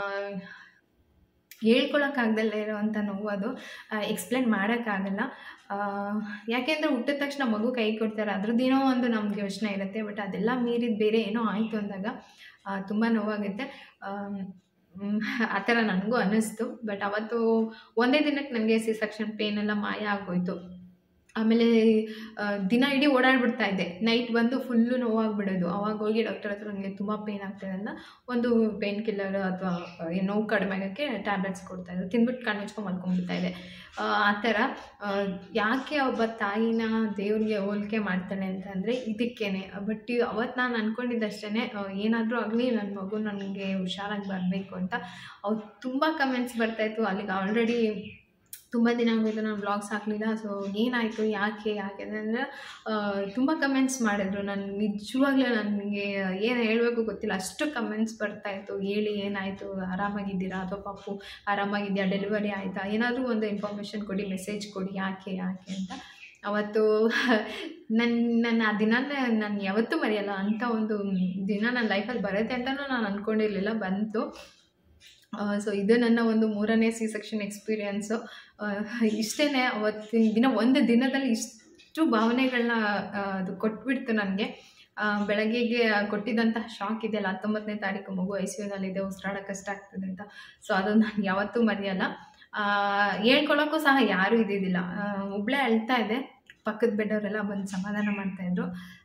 ಹೇಳ್ಕೊಳಕ್ಕಾಗ್ದಲ್ಲೇ ಇರೋವಂಥ ನೋವು ಅದು ಎಕ್ಸ್ಪ್ಲೇನ್ ಮಾಡೋಕ್ಕಾಗಲ್ಲ ಯಾಕೆಂದರೆ ಹುಟ್ಟಿದ ತಕ್ಷಣ ಮಗು ಕೈ ಕೊಡ್ತಾರೆ ಅದ್ರದ್ದೇನೋ ಒಂದು ನಮ್ಗೆ ಯೋಚನೆ ಇರುತ್ತೆ ಬಟ್ ಅದೆಲ್ಲ ಮೀರಿದ ಬೇರೆ ಏನೋ ಆಯಿತು ಅಂದಾಗ ತುಂಬ ನೋವಾಗುತ್ತೆ ಆಮ್, ಮ್, ಆ ಥರ ನನಗೂ ಅನ್ನಿಸ್ತು ಬಟ್ ಅವತ್ತು ಒಂದೇ ದಿನಕ್ಕೆ ನನಗೆ ಸಿ ಸೆಕ್ಷನ್ ಪೇನ್ ಎಲ್ಲ ಮಾಯ ಆಗೋಯ್ತು ಆಮೇಲೆ ಆ, ದಿನ ಇಡೀ ಓಡಾಡ್ಬಿಡ್ತಾ ಇದ್ದೆ ನೈಟ್ ಬಂದು ಫುಲ್ಲು ನೋವಾಗ್ಬಿಡೋದು ಅವಾಗ ಹೋಗಿ ಡಾಕ್ಟರ್ ಹತ್ರ ನನಗೆ ತುಂಬ ಪೇನ್ ಆಗ್ತಿದೆ ಅಂತ ಒಂದು ಪೇನ್ ಕಿಲ್ಲರ್ ಅಥವಾ ನೋವು ಕಡಿಮೆ ಆಗೋಕ್ಕೆ ಟ್ಯಾಬ್ಲೆಟ್ಸ್ ಕೊಡ್ತಾಯಿದ್ರು ತಿಂದ್ಬಿಟ್ಟು ಕಣ್ಣು ಮುಚ್ಕೊಂಡು ಮಲ್ಕೊಂಡ್ಬಿಡ್ತಾ ಇದೆ ಆ ಆ ಥರ ಆ, ಯಾಕೆ ಒಬ್ಬ ತಾಯಿನ ದೇವ್ರಿಗೆ ಹೋಲಿಕೆ ಮಾಡ್ತಾಳೆ ಅಂತಂದರೆ ಇದಕ್ಕೇನೆ ಬಟ್ ಅವತ್ತು ನಾನು ಅಂದ್ಕೊಂಡಿದ್ದಷ್ಟೇ ಏನಾದರೂ ಆಗಲಿ ನನ್ನ ಮಗು ನನಗೆ ಹುಷಾರಾಗಿ ಬರಬೇಕು ಅಂತ ಅವ್ರು ತುಂಬ ಕಮೆಂಟ್ಸ್ ಬರ್ತಾಯಿತ್ತು ಅಲ್ಲಿಗೆ ಆಲ್ರೆಡಿ ತುಂಬ ದಿನ ಆಗೋಯ್ತು ನಾನು ಬ್ಲಾಗ್ಸ್ ಹಾಕಲಿಲ್ಲ ಸೊ ಏನಾಯಿತು ಯಾಕೆ ಯಾಕೆ ಅಂದರೆ ತುಂಬ ಕಮೆಂಟ್ಸ್ ಮಾಡಿದ್ರು ನಾನು ನಿಜವಾಗ್ಲೂ ನನಗೆ ಏನು ಹೇಳಬೇಕು ಗೊತ್ತಿಲ್ಲ ಅಷ್ಟು ಕಮೆಂಟ್ಸ್ ಬರ್ತಾಯಿತ್ತು ಹೇಳಿ ಏನಾಯಿತು ಆರಾಮಾಗಿದ್ದೀರಾ ಅಥವಾ ಪಾಪು ಆರಾಮಾಗಿದೆಯಾ ಡೆಲಿವರಿ ಆಯಿತಾ ಏನಾದರೂ ಒಂದು ಇನ್ಫಾರ್ಮೇಷನ್ ಕೊಡಿ ಮೆಸೇಜ್ ಕೊಡಿ ಯಾಕೆ ಯಾಕೆ ಅಂತ ಅವತ್ತು ನನ್ನ ನನ್ನ ಆ ದಿನ ನಾನು ಯಾವತ್ತೂ ಮರೆಯಲ್ಲ ಅಂಥ ಒಂದು ದಿನ ನನ್ನ ಲೈಫಲ್ಲಿ ಬರುತ್ತೆ ಅಂತಲೂ ನಾನು ಅಂದ್ಕೊಂಡಿರಲಿಲ್ಲ ಬಂತು ಸೊ ಇದು ನನ್ನ ಒಂದು ಮೂರನೇ ಸಿ ಸೆಕ್ಷನ್ ಎಕ್ಸ್ಪೀರಿಯನ್ಸು ಇಷ್ಟೇ ಅವತ್ತಿನ ದಿನ ಒಂದು ದಿನದಲ್ಲಿ ಇಷ್ಟು ಭಾವನೆಗಳನ್ನ ಅದು ಕೊಟ್ಬಿಡ್ತು ನನಗೆ ಬೆಳಗ್ಗೆಗೆ ಕೊಟ್ಟಿದ್ದಂತಹ ಶಾಕ್ ಇದೆಯಲ್ಲ ಹತ್ತೊಂಬತ್ತನೇ ತಾರೀಕು ಮಗು ಐ ಸಿ ಯುನಲ್ಲಿದೆ ಉಸಿರಾಡೋಕೆ ಕಷ್ಟ ಆಗ್ತದೆ ಅಂತ ಸೊ ಅದು ನಾನು ಯಾವತ್ತೂ ಮರೆಯಲ್ಲ ಆ, ಹೇಳ್ಕೊಳಕ್ಕೂ ಸಹ ಯಾರೂ ಇದ್ದಿದ್ದಿಲ್ಲ ಆ, ಒಬ್ಳೇ ಅಳ್ತಾ ಇದೆ ಪಕ್ಕದ ಬೆಡ್ಡವರೆಲ್ಲ ಬಂದು ಸಮಾಧಾನ ಮಾಡ್ತಾಯಿದ್ರು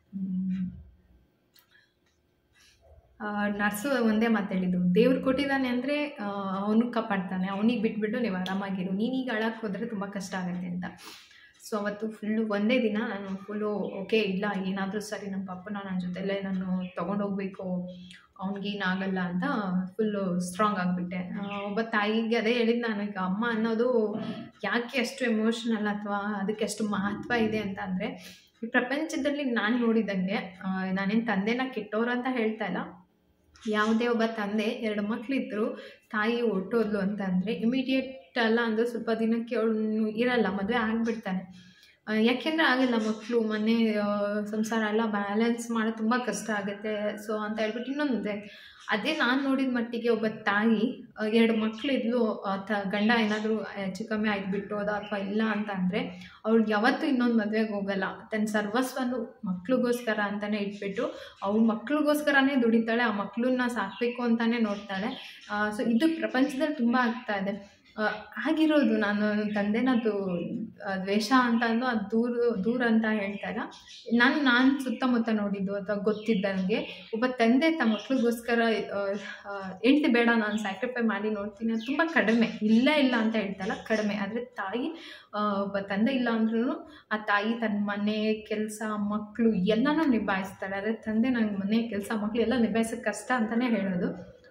ನರ್ಸು ಒಂದೇ ಮಾತಾಡಿದ್ದು ದೇವ್ರು ಕೊಟ್ಟಿದ್ದಾನೆ ಅಂದರೆ ಅವನಿಗೆ ಕಾಪಾಡ್ತಾನೆ ಅವನಿಗೆ ಬಿಟ್ಬಿಟ್ಟು ನೀವು ಆರಾಮಾಗಿರು ನೀನೀಗ ಅಳಕ್ಕೆ ಹೋದರೆ ತುಂಬ ಕಷ್ಟ ಆಗುತ್ತೆ ಅಂತ ಸೊ ಅವತ್ತು ಫುಲ್ಲು ಒಂದೇ ದಿನ ನಾನು ಫುಲ್ಲು ಓಕೆ ಇಲ್ಲ ಏನಾದರೂ ಸರಿ ನಮ್ಮ ಪಪ್ಪನ ನನ್ನ ಜೊತೆಲೇ ನಾನು ತೊಗೊಂಡೋಗ್ಬೇಕು ಅವ್ನಿಗೇನಾಗಲ್ಲ ಅಂತ ಫುಲ್ಲು ಸ್ಟ್ರಾಂಗ್ ಆಗಿಬಿಟ್ಟೆ ಒಬ್ಬ ತಾಯಿಗೆ ಅದೇ ಹೇಳಿದ್ದು ನನಗೆ ಅಮ್ಮ ಅನ್ನೋದು ಯಾಕೆ ಅಷ್ಟು ಎಮೋಷ್ನಲ್ ಅಥವಾ ಅದಕ್ಕೆ ಅಷ್ಟು ಮಹತ್ವ ಇದೆ ಅಂತ ಅಂದರೆ ಈ ಪ್ರಪಂಚದಲ್ಲಿ ನಾನು ನೋಡಿದಂಗೆ ಆ, ನಾನೇನು ತಂದೆನ ಕೆಟ್ಟೋರು ಅಂತ ಹೇಳ್ತಾ ಇಲ್ಲ ಯಾವುದೇ ಒಬ್ಬ ತಂದೆ ಎರಡು ಮಕ್ಕಳಿದ್ರು ತಾಯಿ ಹೊಟ್ಟೋದ್ಲು ಅಂತ ಅಂದರೆ ಇಮಿಡಿಯೇಟ್ ಅಲ್ಲ ಅಂದರೆ ಸ್ವಲ್ಪ ದಿನಕ್ಕೆ ಅವಳು ಇರಲ್ಲ ಮದುವೆ ಆಗಿಬಿಡ್ತಾನೆ ಯಾಕೆಂದರೆ ಆಗಲ್ಲ ಮಕ್ಕಳು ಮನೆ ಆ, ಸಂಸಾರ ಎಲ್ಲ ಬ್ಯಾಲೆನ್ಸ್ ಮಾಡೋದು ತುಂಬ ಕಷ್ಟ ಆಗುತ್ತೆ ಸೊ ಅಂತ ಹೇಳ್ಬಿಟ್ಟು ಇನ್ನೊಂದು ಅದೇ ನಾನು ನೋಡಿದ ಮಟ್ಟಿಗೆ ಒಬ್ಬ ತಾಯಿ ಆ, ಎರಡು ಮಕ್ಕಳಿದ್ಲು ತ ಗಂಡ ಏನಾದರೂ ಹೆಚ್ಚು ಕಮ್ಮಿ ಆಯ್ತು ಬಿಟ್ಟೋದ ಅಥವಾ ಇಲ್ಲ ಅಂತ ಅಂದರೆ ಅವಳು ಯಾವತ್ತೂ ಇನ್ನೊಂದು ಮದುವೆಗೆ ಹೋಗಲ್ಲ ತನ್ನ ಸರ್ವಸ್ವನು ಮಕ್ಳಿಗೋಸ್ಕರ ಅಂತಲೇ ಇಟ್ಬಿಟ್ಟು ಅವಳು ಮಕ್ಳಿಗೋಸ್ಕರನೇ ದುಡಿತಾಳೆ ಆ ಮಕ್ಕಳನ್ನ ಸಾಕಬೇಕು ಅಂತಲೇ ನೋಡ್ತಾಳೆ ಸೊ ಇದು ಪ್ರಪಂಚದಲ್ಲಿ ತುಂಬ ಆಗ್ತಾ ಇದೆ ಆ, ಆಗಿರೋದು ನಾನು ತಂದೆನ ದು ಆ, ದ್ವೇಷ ಅಂತ ಅಂದು ಅದು ದೂರ ದೂರ ಅಂತ ಹೇಳ್ತಾ ಇಲ್ಲ ನಾನು ನಾನು ಸುತ್ತಮುತ್ತ ನೋಡಿದ್ದು ಅಥವಾ ಗೊತ್ತಿದ್ದಂಗೆ ಒಬ್ಬ ತಂದೆ ತಮ್ಮ ಮಕ್ಳಿಗೋಸ್ಕರ ಹೆಂಡ್ತಿ ಬೇಡ ನಾನು ಸ್ಯಾಕ್ರಿಫೈ ಮಾಡಿ ನೋಡ್ತೀನಿ ಅದು ತುಂಬ ಕಡಿಮೆ ಇಲ್ಲ ಇಲ್ಲ ಅಂತ ಹೇಳ್ತಲ್ಲ ಕಡಿಮೆ ಆದರೆ ತಾಯಿ ಆ, ಒಬ್ಬ ತಂದೆ ಇಲ್ಲ ಅಂದ್ರೂ ಆ ತಾಯಿ ತನ್ನ ಮನೆ ಕೆಲಸ ಮಕ್ಕಳು ಎಲ್ಲನೂ ನಿಭಾಯಿಸ್ತಾಳೆ ಆದರೆ ತಂದೆ ನನಗೆ ಮನೆ ಕೆಲಸ ಮಕ್ಕಳು ಎಲ್ಲ ನಿಭಾಯಿಸೋಕ್ಕೆ ಕಷ್ಟ ಅಂತಲೇ ಹೇಳೋದು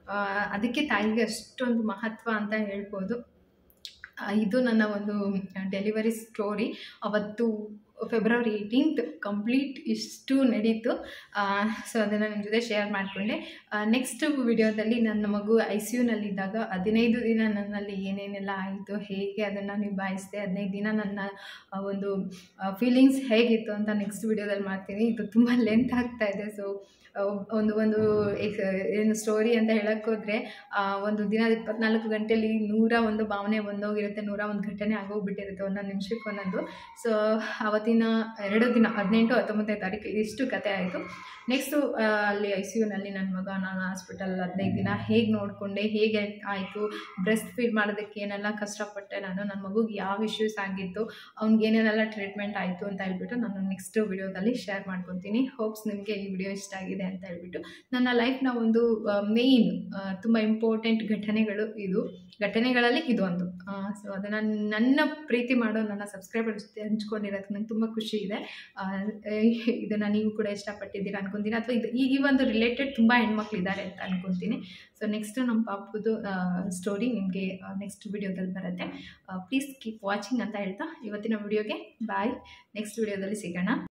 ಆ, ಅದಕ್ಕೆ ತಾಯಿಗೆ ಅಷ್ಟೊಂದು ಮಹತ್ವ ಅಂತ ಹೇಳ್ಬೋದು ಆ, ಇದು ನನ್ನ ಒಂದು ಡೆಲಿವರಿ ಸ್ಟೋರಿ ಅವತ್ತು ಫೆಬ್ರವರಿ ಏಯ್ಟೀನ್ತ್ ಕಂಪ್ಲೀಟ್ ಇಷ್ಟು ನಡೀತು ಸೊ ಅದನ್ನು ನಿಮ್ಮ ಜೊತೆ ಶೇರ್ ಮಾಡಿಕೊಂಡೆ ನೆಕ್ಸ್ಟ್ ವಿಡಿಯೋದಲ್ಲಿ ನನ್ನ ಮಗು ಐ ಸಿ ಯುನಲ್ಲಿದ್ದಾಗ ಹದಿನೈದು ದಿನ ನನ್ನಲ್ಲಿ ಏನೇನೆಲ್ಲ ಆಯಿತು ಹೇಗೆ ಅದನ್ನು ನಿಭಾಯಿಸಿದೆ ಹದಿನೈದು ದಿನ ನನ್ನ ಆ, ಒಂದು ಫೀಲಿಂಗ್ಸ್ ಹೇಗಿತ್ತು ಅಂತ ನೆಕ್ಸ್ಟ್ ವಿಡಿಯೋದಲ್ಲಿ ಮಾಡ್ತೀನಿ ಇದು ತುಂಬ ಲೆಂತ್ ಆಗ್ತಾ ಇದೆ ಸೊ ಒಂದು ಒಂದು ಎಕ್- ಏನು ಸ್ಟೋರಿ ಅಂತ ಹೇಳಕ್ಕೆ ಹೋದರೆ ಒಂದು ದಿನದ ಇಪ್ಪತ್ನಾಲ್ಕು ಗಂಟೆಯಲ್ಲಿ ನೂರ ಒಂದು ಭಾವನೆ ಬಂದೋಗಿರುತ್ತೆ ನೂರ ಒಂದು ಘಟನೆ ಆಗೋಗ್ಬಿಟ್ಟಿರುತ್ತೆ ಒಂದೊಂದು ನಿಮಿಷಕ್ಕೆ ಒಂದೊಂದು ಸೊ ಅವತ್ತಿನ ಎರಡು ದಿನ ಹದಿನೆಂಟು ಹತ್ತೊಂಬತ್ತನೇ ತಾರೀಕು ಇಷ್ಟು ಕತೆ ಆಯಿತು ನೆಕ್ಸ್ಟು ಅಲ್ಲಿ ಐ ಸಿ ಯುನಲ್ಲಿ ನನ್ನ ಮಗ ನಾನು ಹಾಸ್ಪಿಟಲ್ ಹದಿನೈದು ದಿನ ಹೇಗೆ ನೋಡಿಕೊಂಡೆ ಹೇಗೆ ಆಯಿತು ಬ್ರೆಸ್ಟ್ ಫೀಡ್ ಮಾಡೋದಕ್ಕೆ ಏನೆಲ್ಲ ಕಷ್ಟಪಟ್ಟೆ ನಾನು ನನ್ನ ಮಗುಗೆ ಯಾವ ಇಶ್ಯೂಸ್ ಆಗಿತ್ತು ಅವ್ನಿಗೆ ಏನೇನೆಲ್ಲ ಟ್ರೀಟ್ಮೆಂಟ್ ಆಯಿತು ಅಂತ ಹೇಳ್ಬಿಟ್ಟು ನಾನು ನೆಕ್ಸ್ಟ್ ವಿಡಿಯೋದಲ್ಲಿ ಶೇರ್ ಮಾಡ್ಕೊತೀನಿ ಹೋಪ್ಸ್ ನಿಮಗೆ ಈ ವಿಡಿಯೋ ಇಷ್ಟ ಆಗಿದೆ ಅಂತ ಹೇಳ್ಬಿಟ್ಟು ನನ್ನ ಲೈಫ್ನ ಒಂದು ಮೇಯ್ನ್ ತುಂಬ ಇಂಪಾರ್ಟೆಂಟ್ ಘಟನೆಗಳು ಇದು ಘಟನೆಗಳಲ್ಲಿ ಇದೊಂದು ಸೊ ಅದನ್ನು ನನ್ನ ಪ್ರೀತಿ ಮಾಡೋ ನನ್ನ ಸಬ್ಸ್ಕ್ರೈಬರ್ ಜೊತೆ ಹಂಚ್ಕೊಂಡಿರೋದಕ್ಕೆ ನಂಗೆ ತುಂಬ ಖುಷಿ ಇದೆ ಇದನ್ನು ನೀವು ಕೂಡ ಇಷ್ಟಪಟ್ಟಿದ್ದೀರಾ ಅನ್ಕೊತೀನಿ ಅಥವಾ ಇದು ಈ ಈ ಒಂದು ರಿಲೇಟೆಡ್ ತುಂಬ ಹೆಣ್ಮಕ್ಳು ಇದ್ದಾರೆ ಅಂತ ಅನ್ಕೊತೀನಿ ಸೊ ನೆಕ್ಸ್ಟ್ ನಮ್ಮ ಪಾಪದು ಸ್ಟೋರಿ ನಿಮಗೆ ನೆಕ್ಸ್ಟ್ ವಿಡಿಯೋದಲ್ಲಿ ಬರುತ್ತೆ ಪ್ಲೀಸ್ ಕೀಪ್ ವಾಚಿಂಗ್ ಅಂತ ಹೇಳ್ತಾ ಇವತ್ತಿನ ವಿಡಿಯೋಗೆ ಬಾಯ್ ನೆಕ್ಸ್ಟ್ ವಿಡಿಯೋದಲ್ಲಿ ಸಿಗೋಣ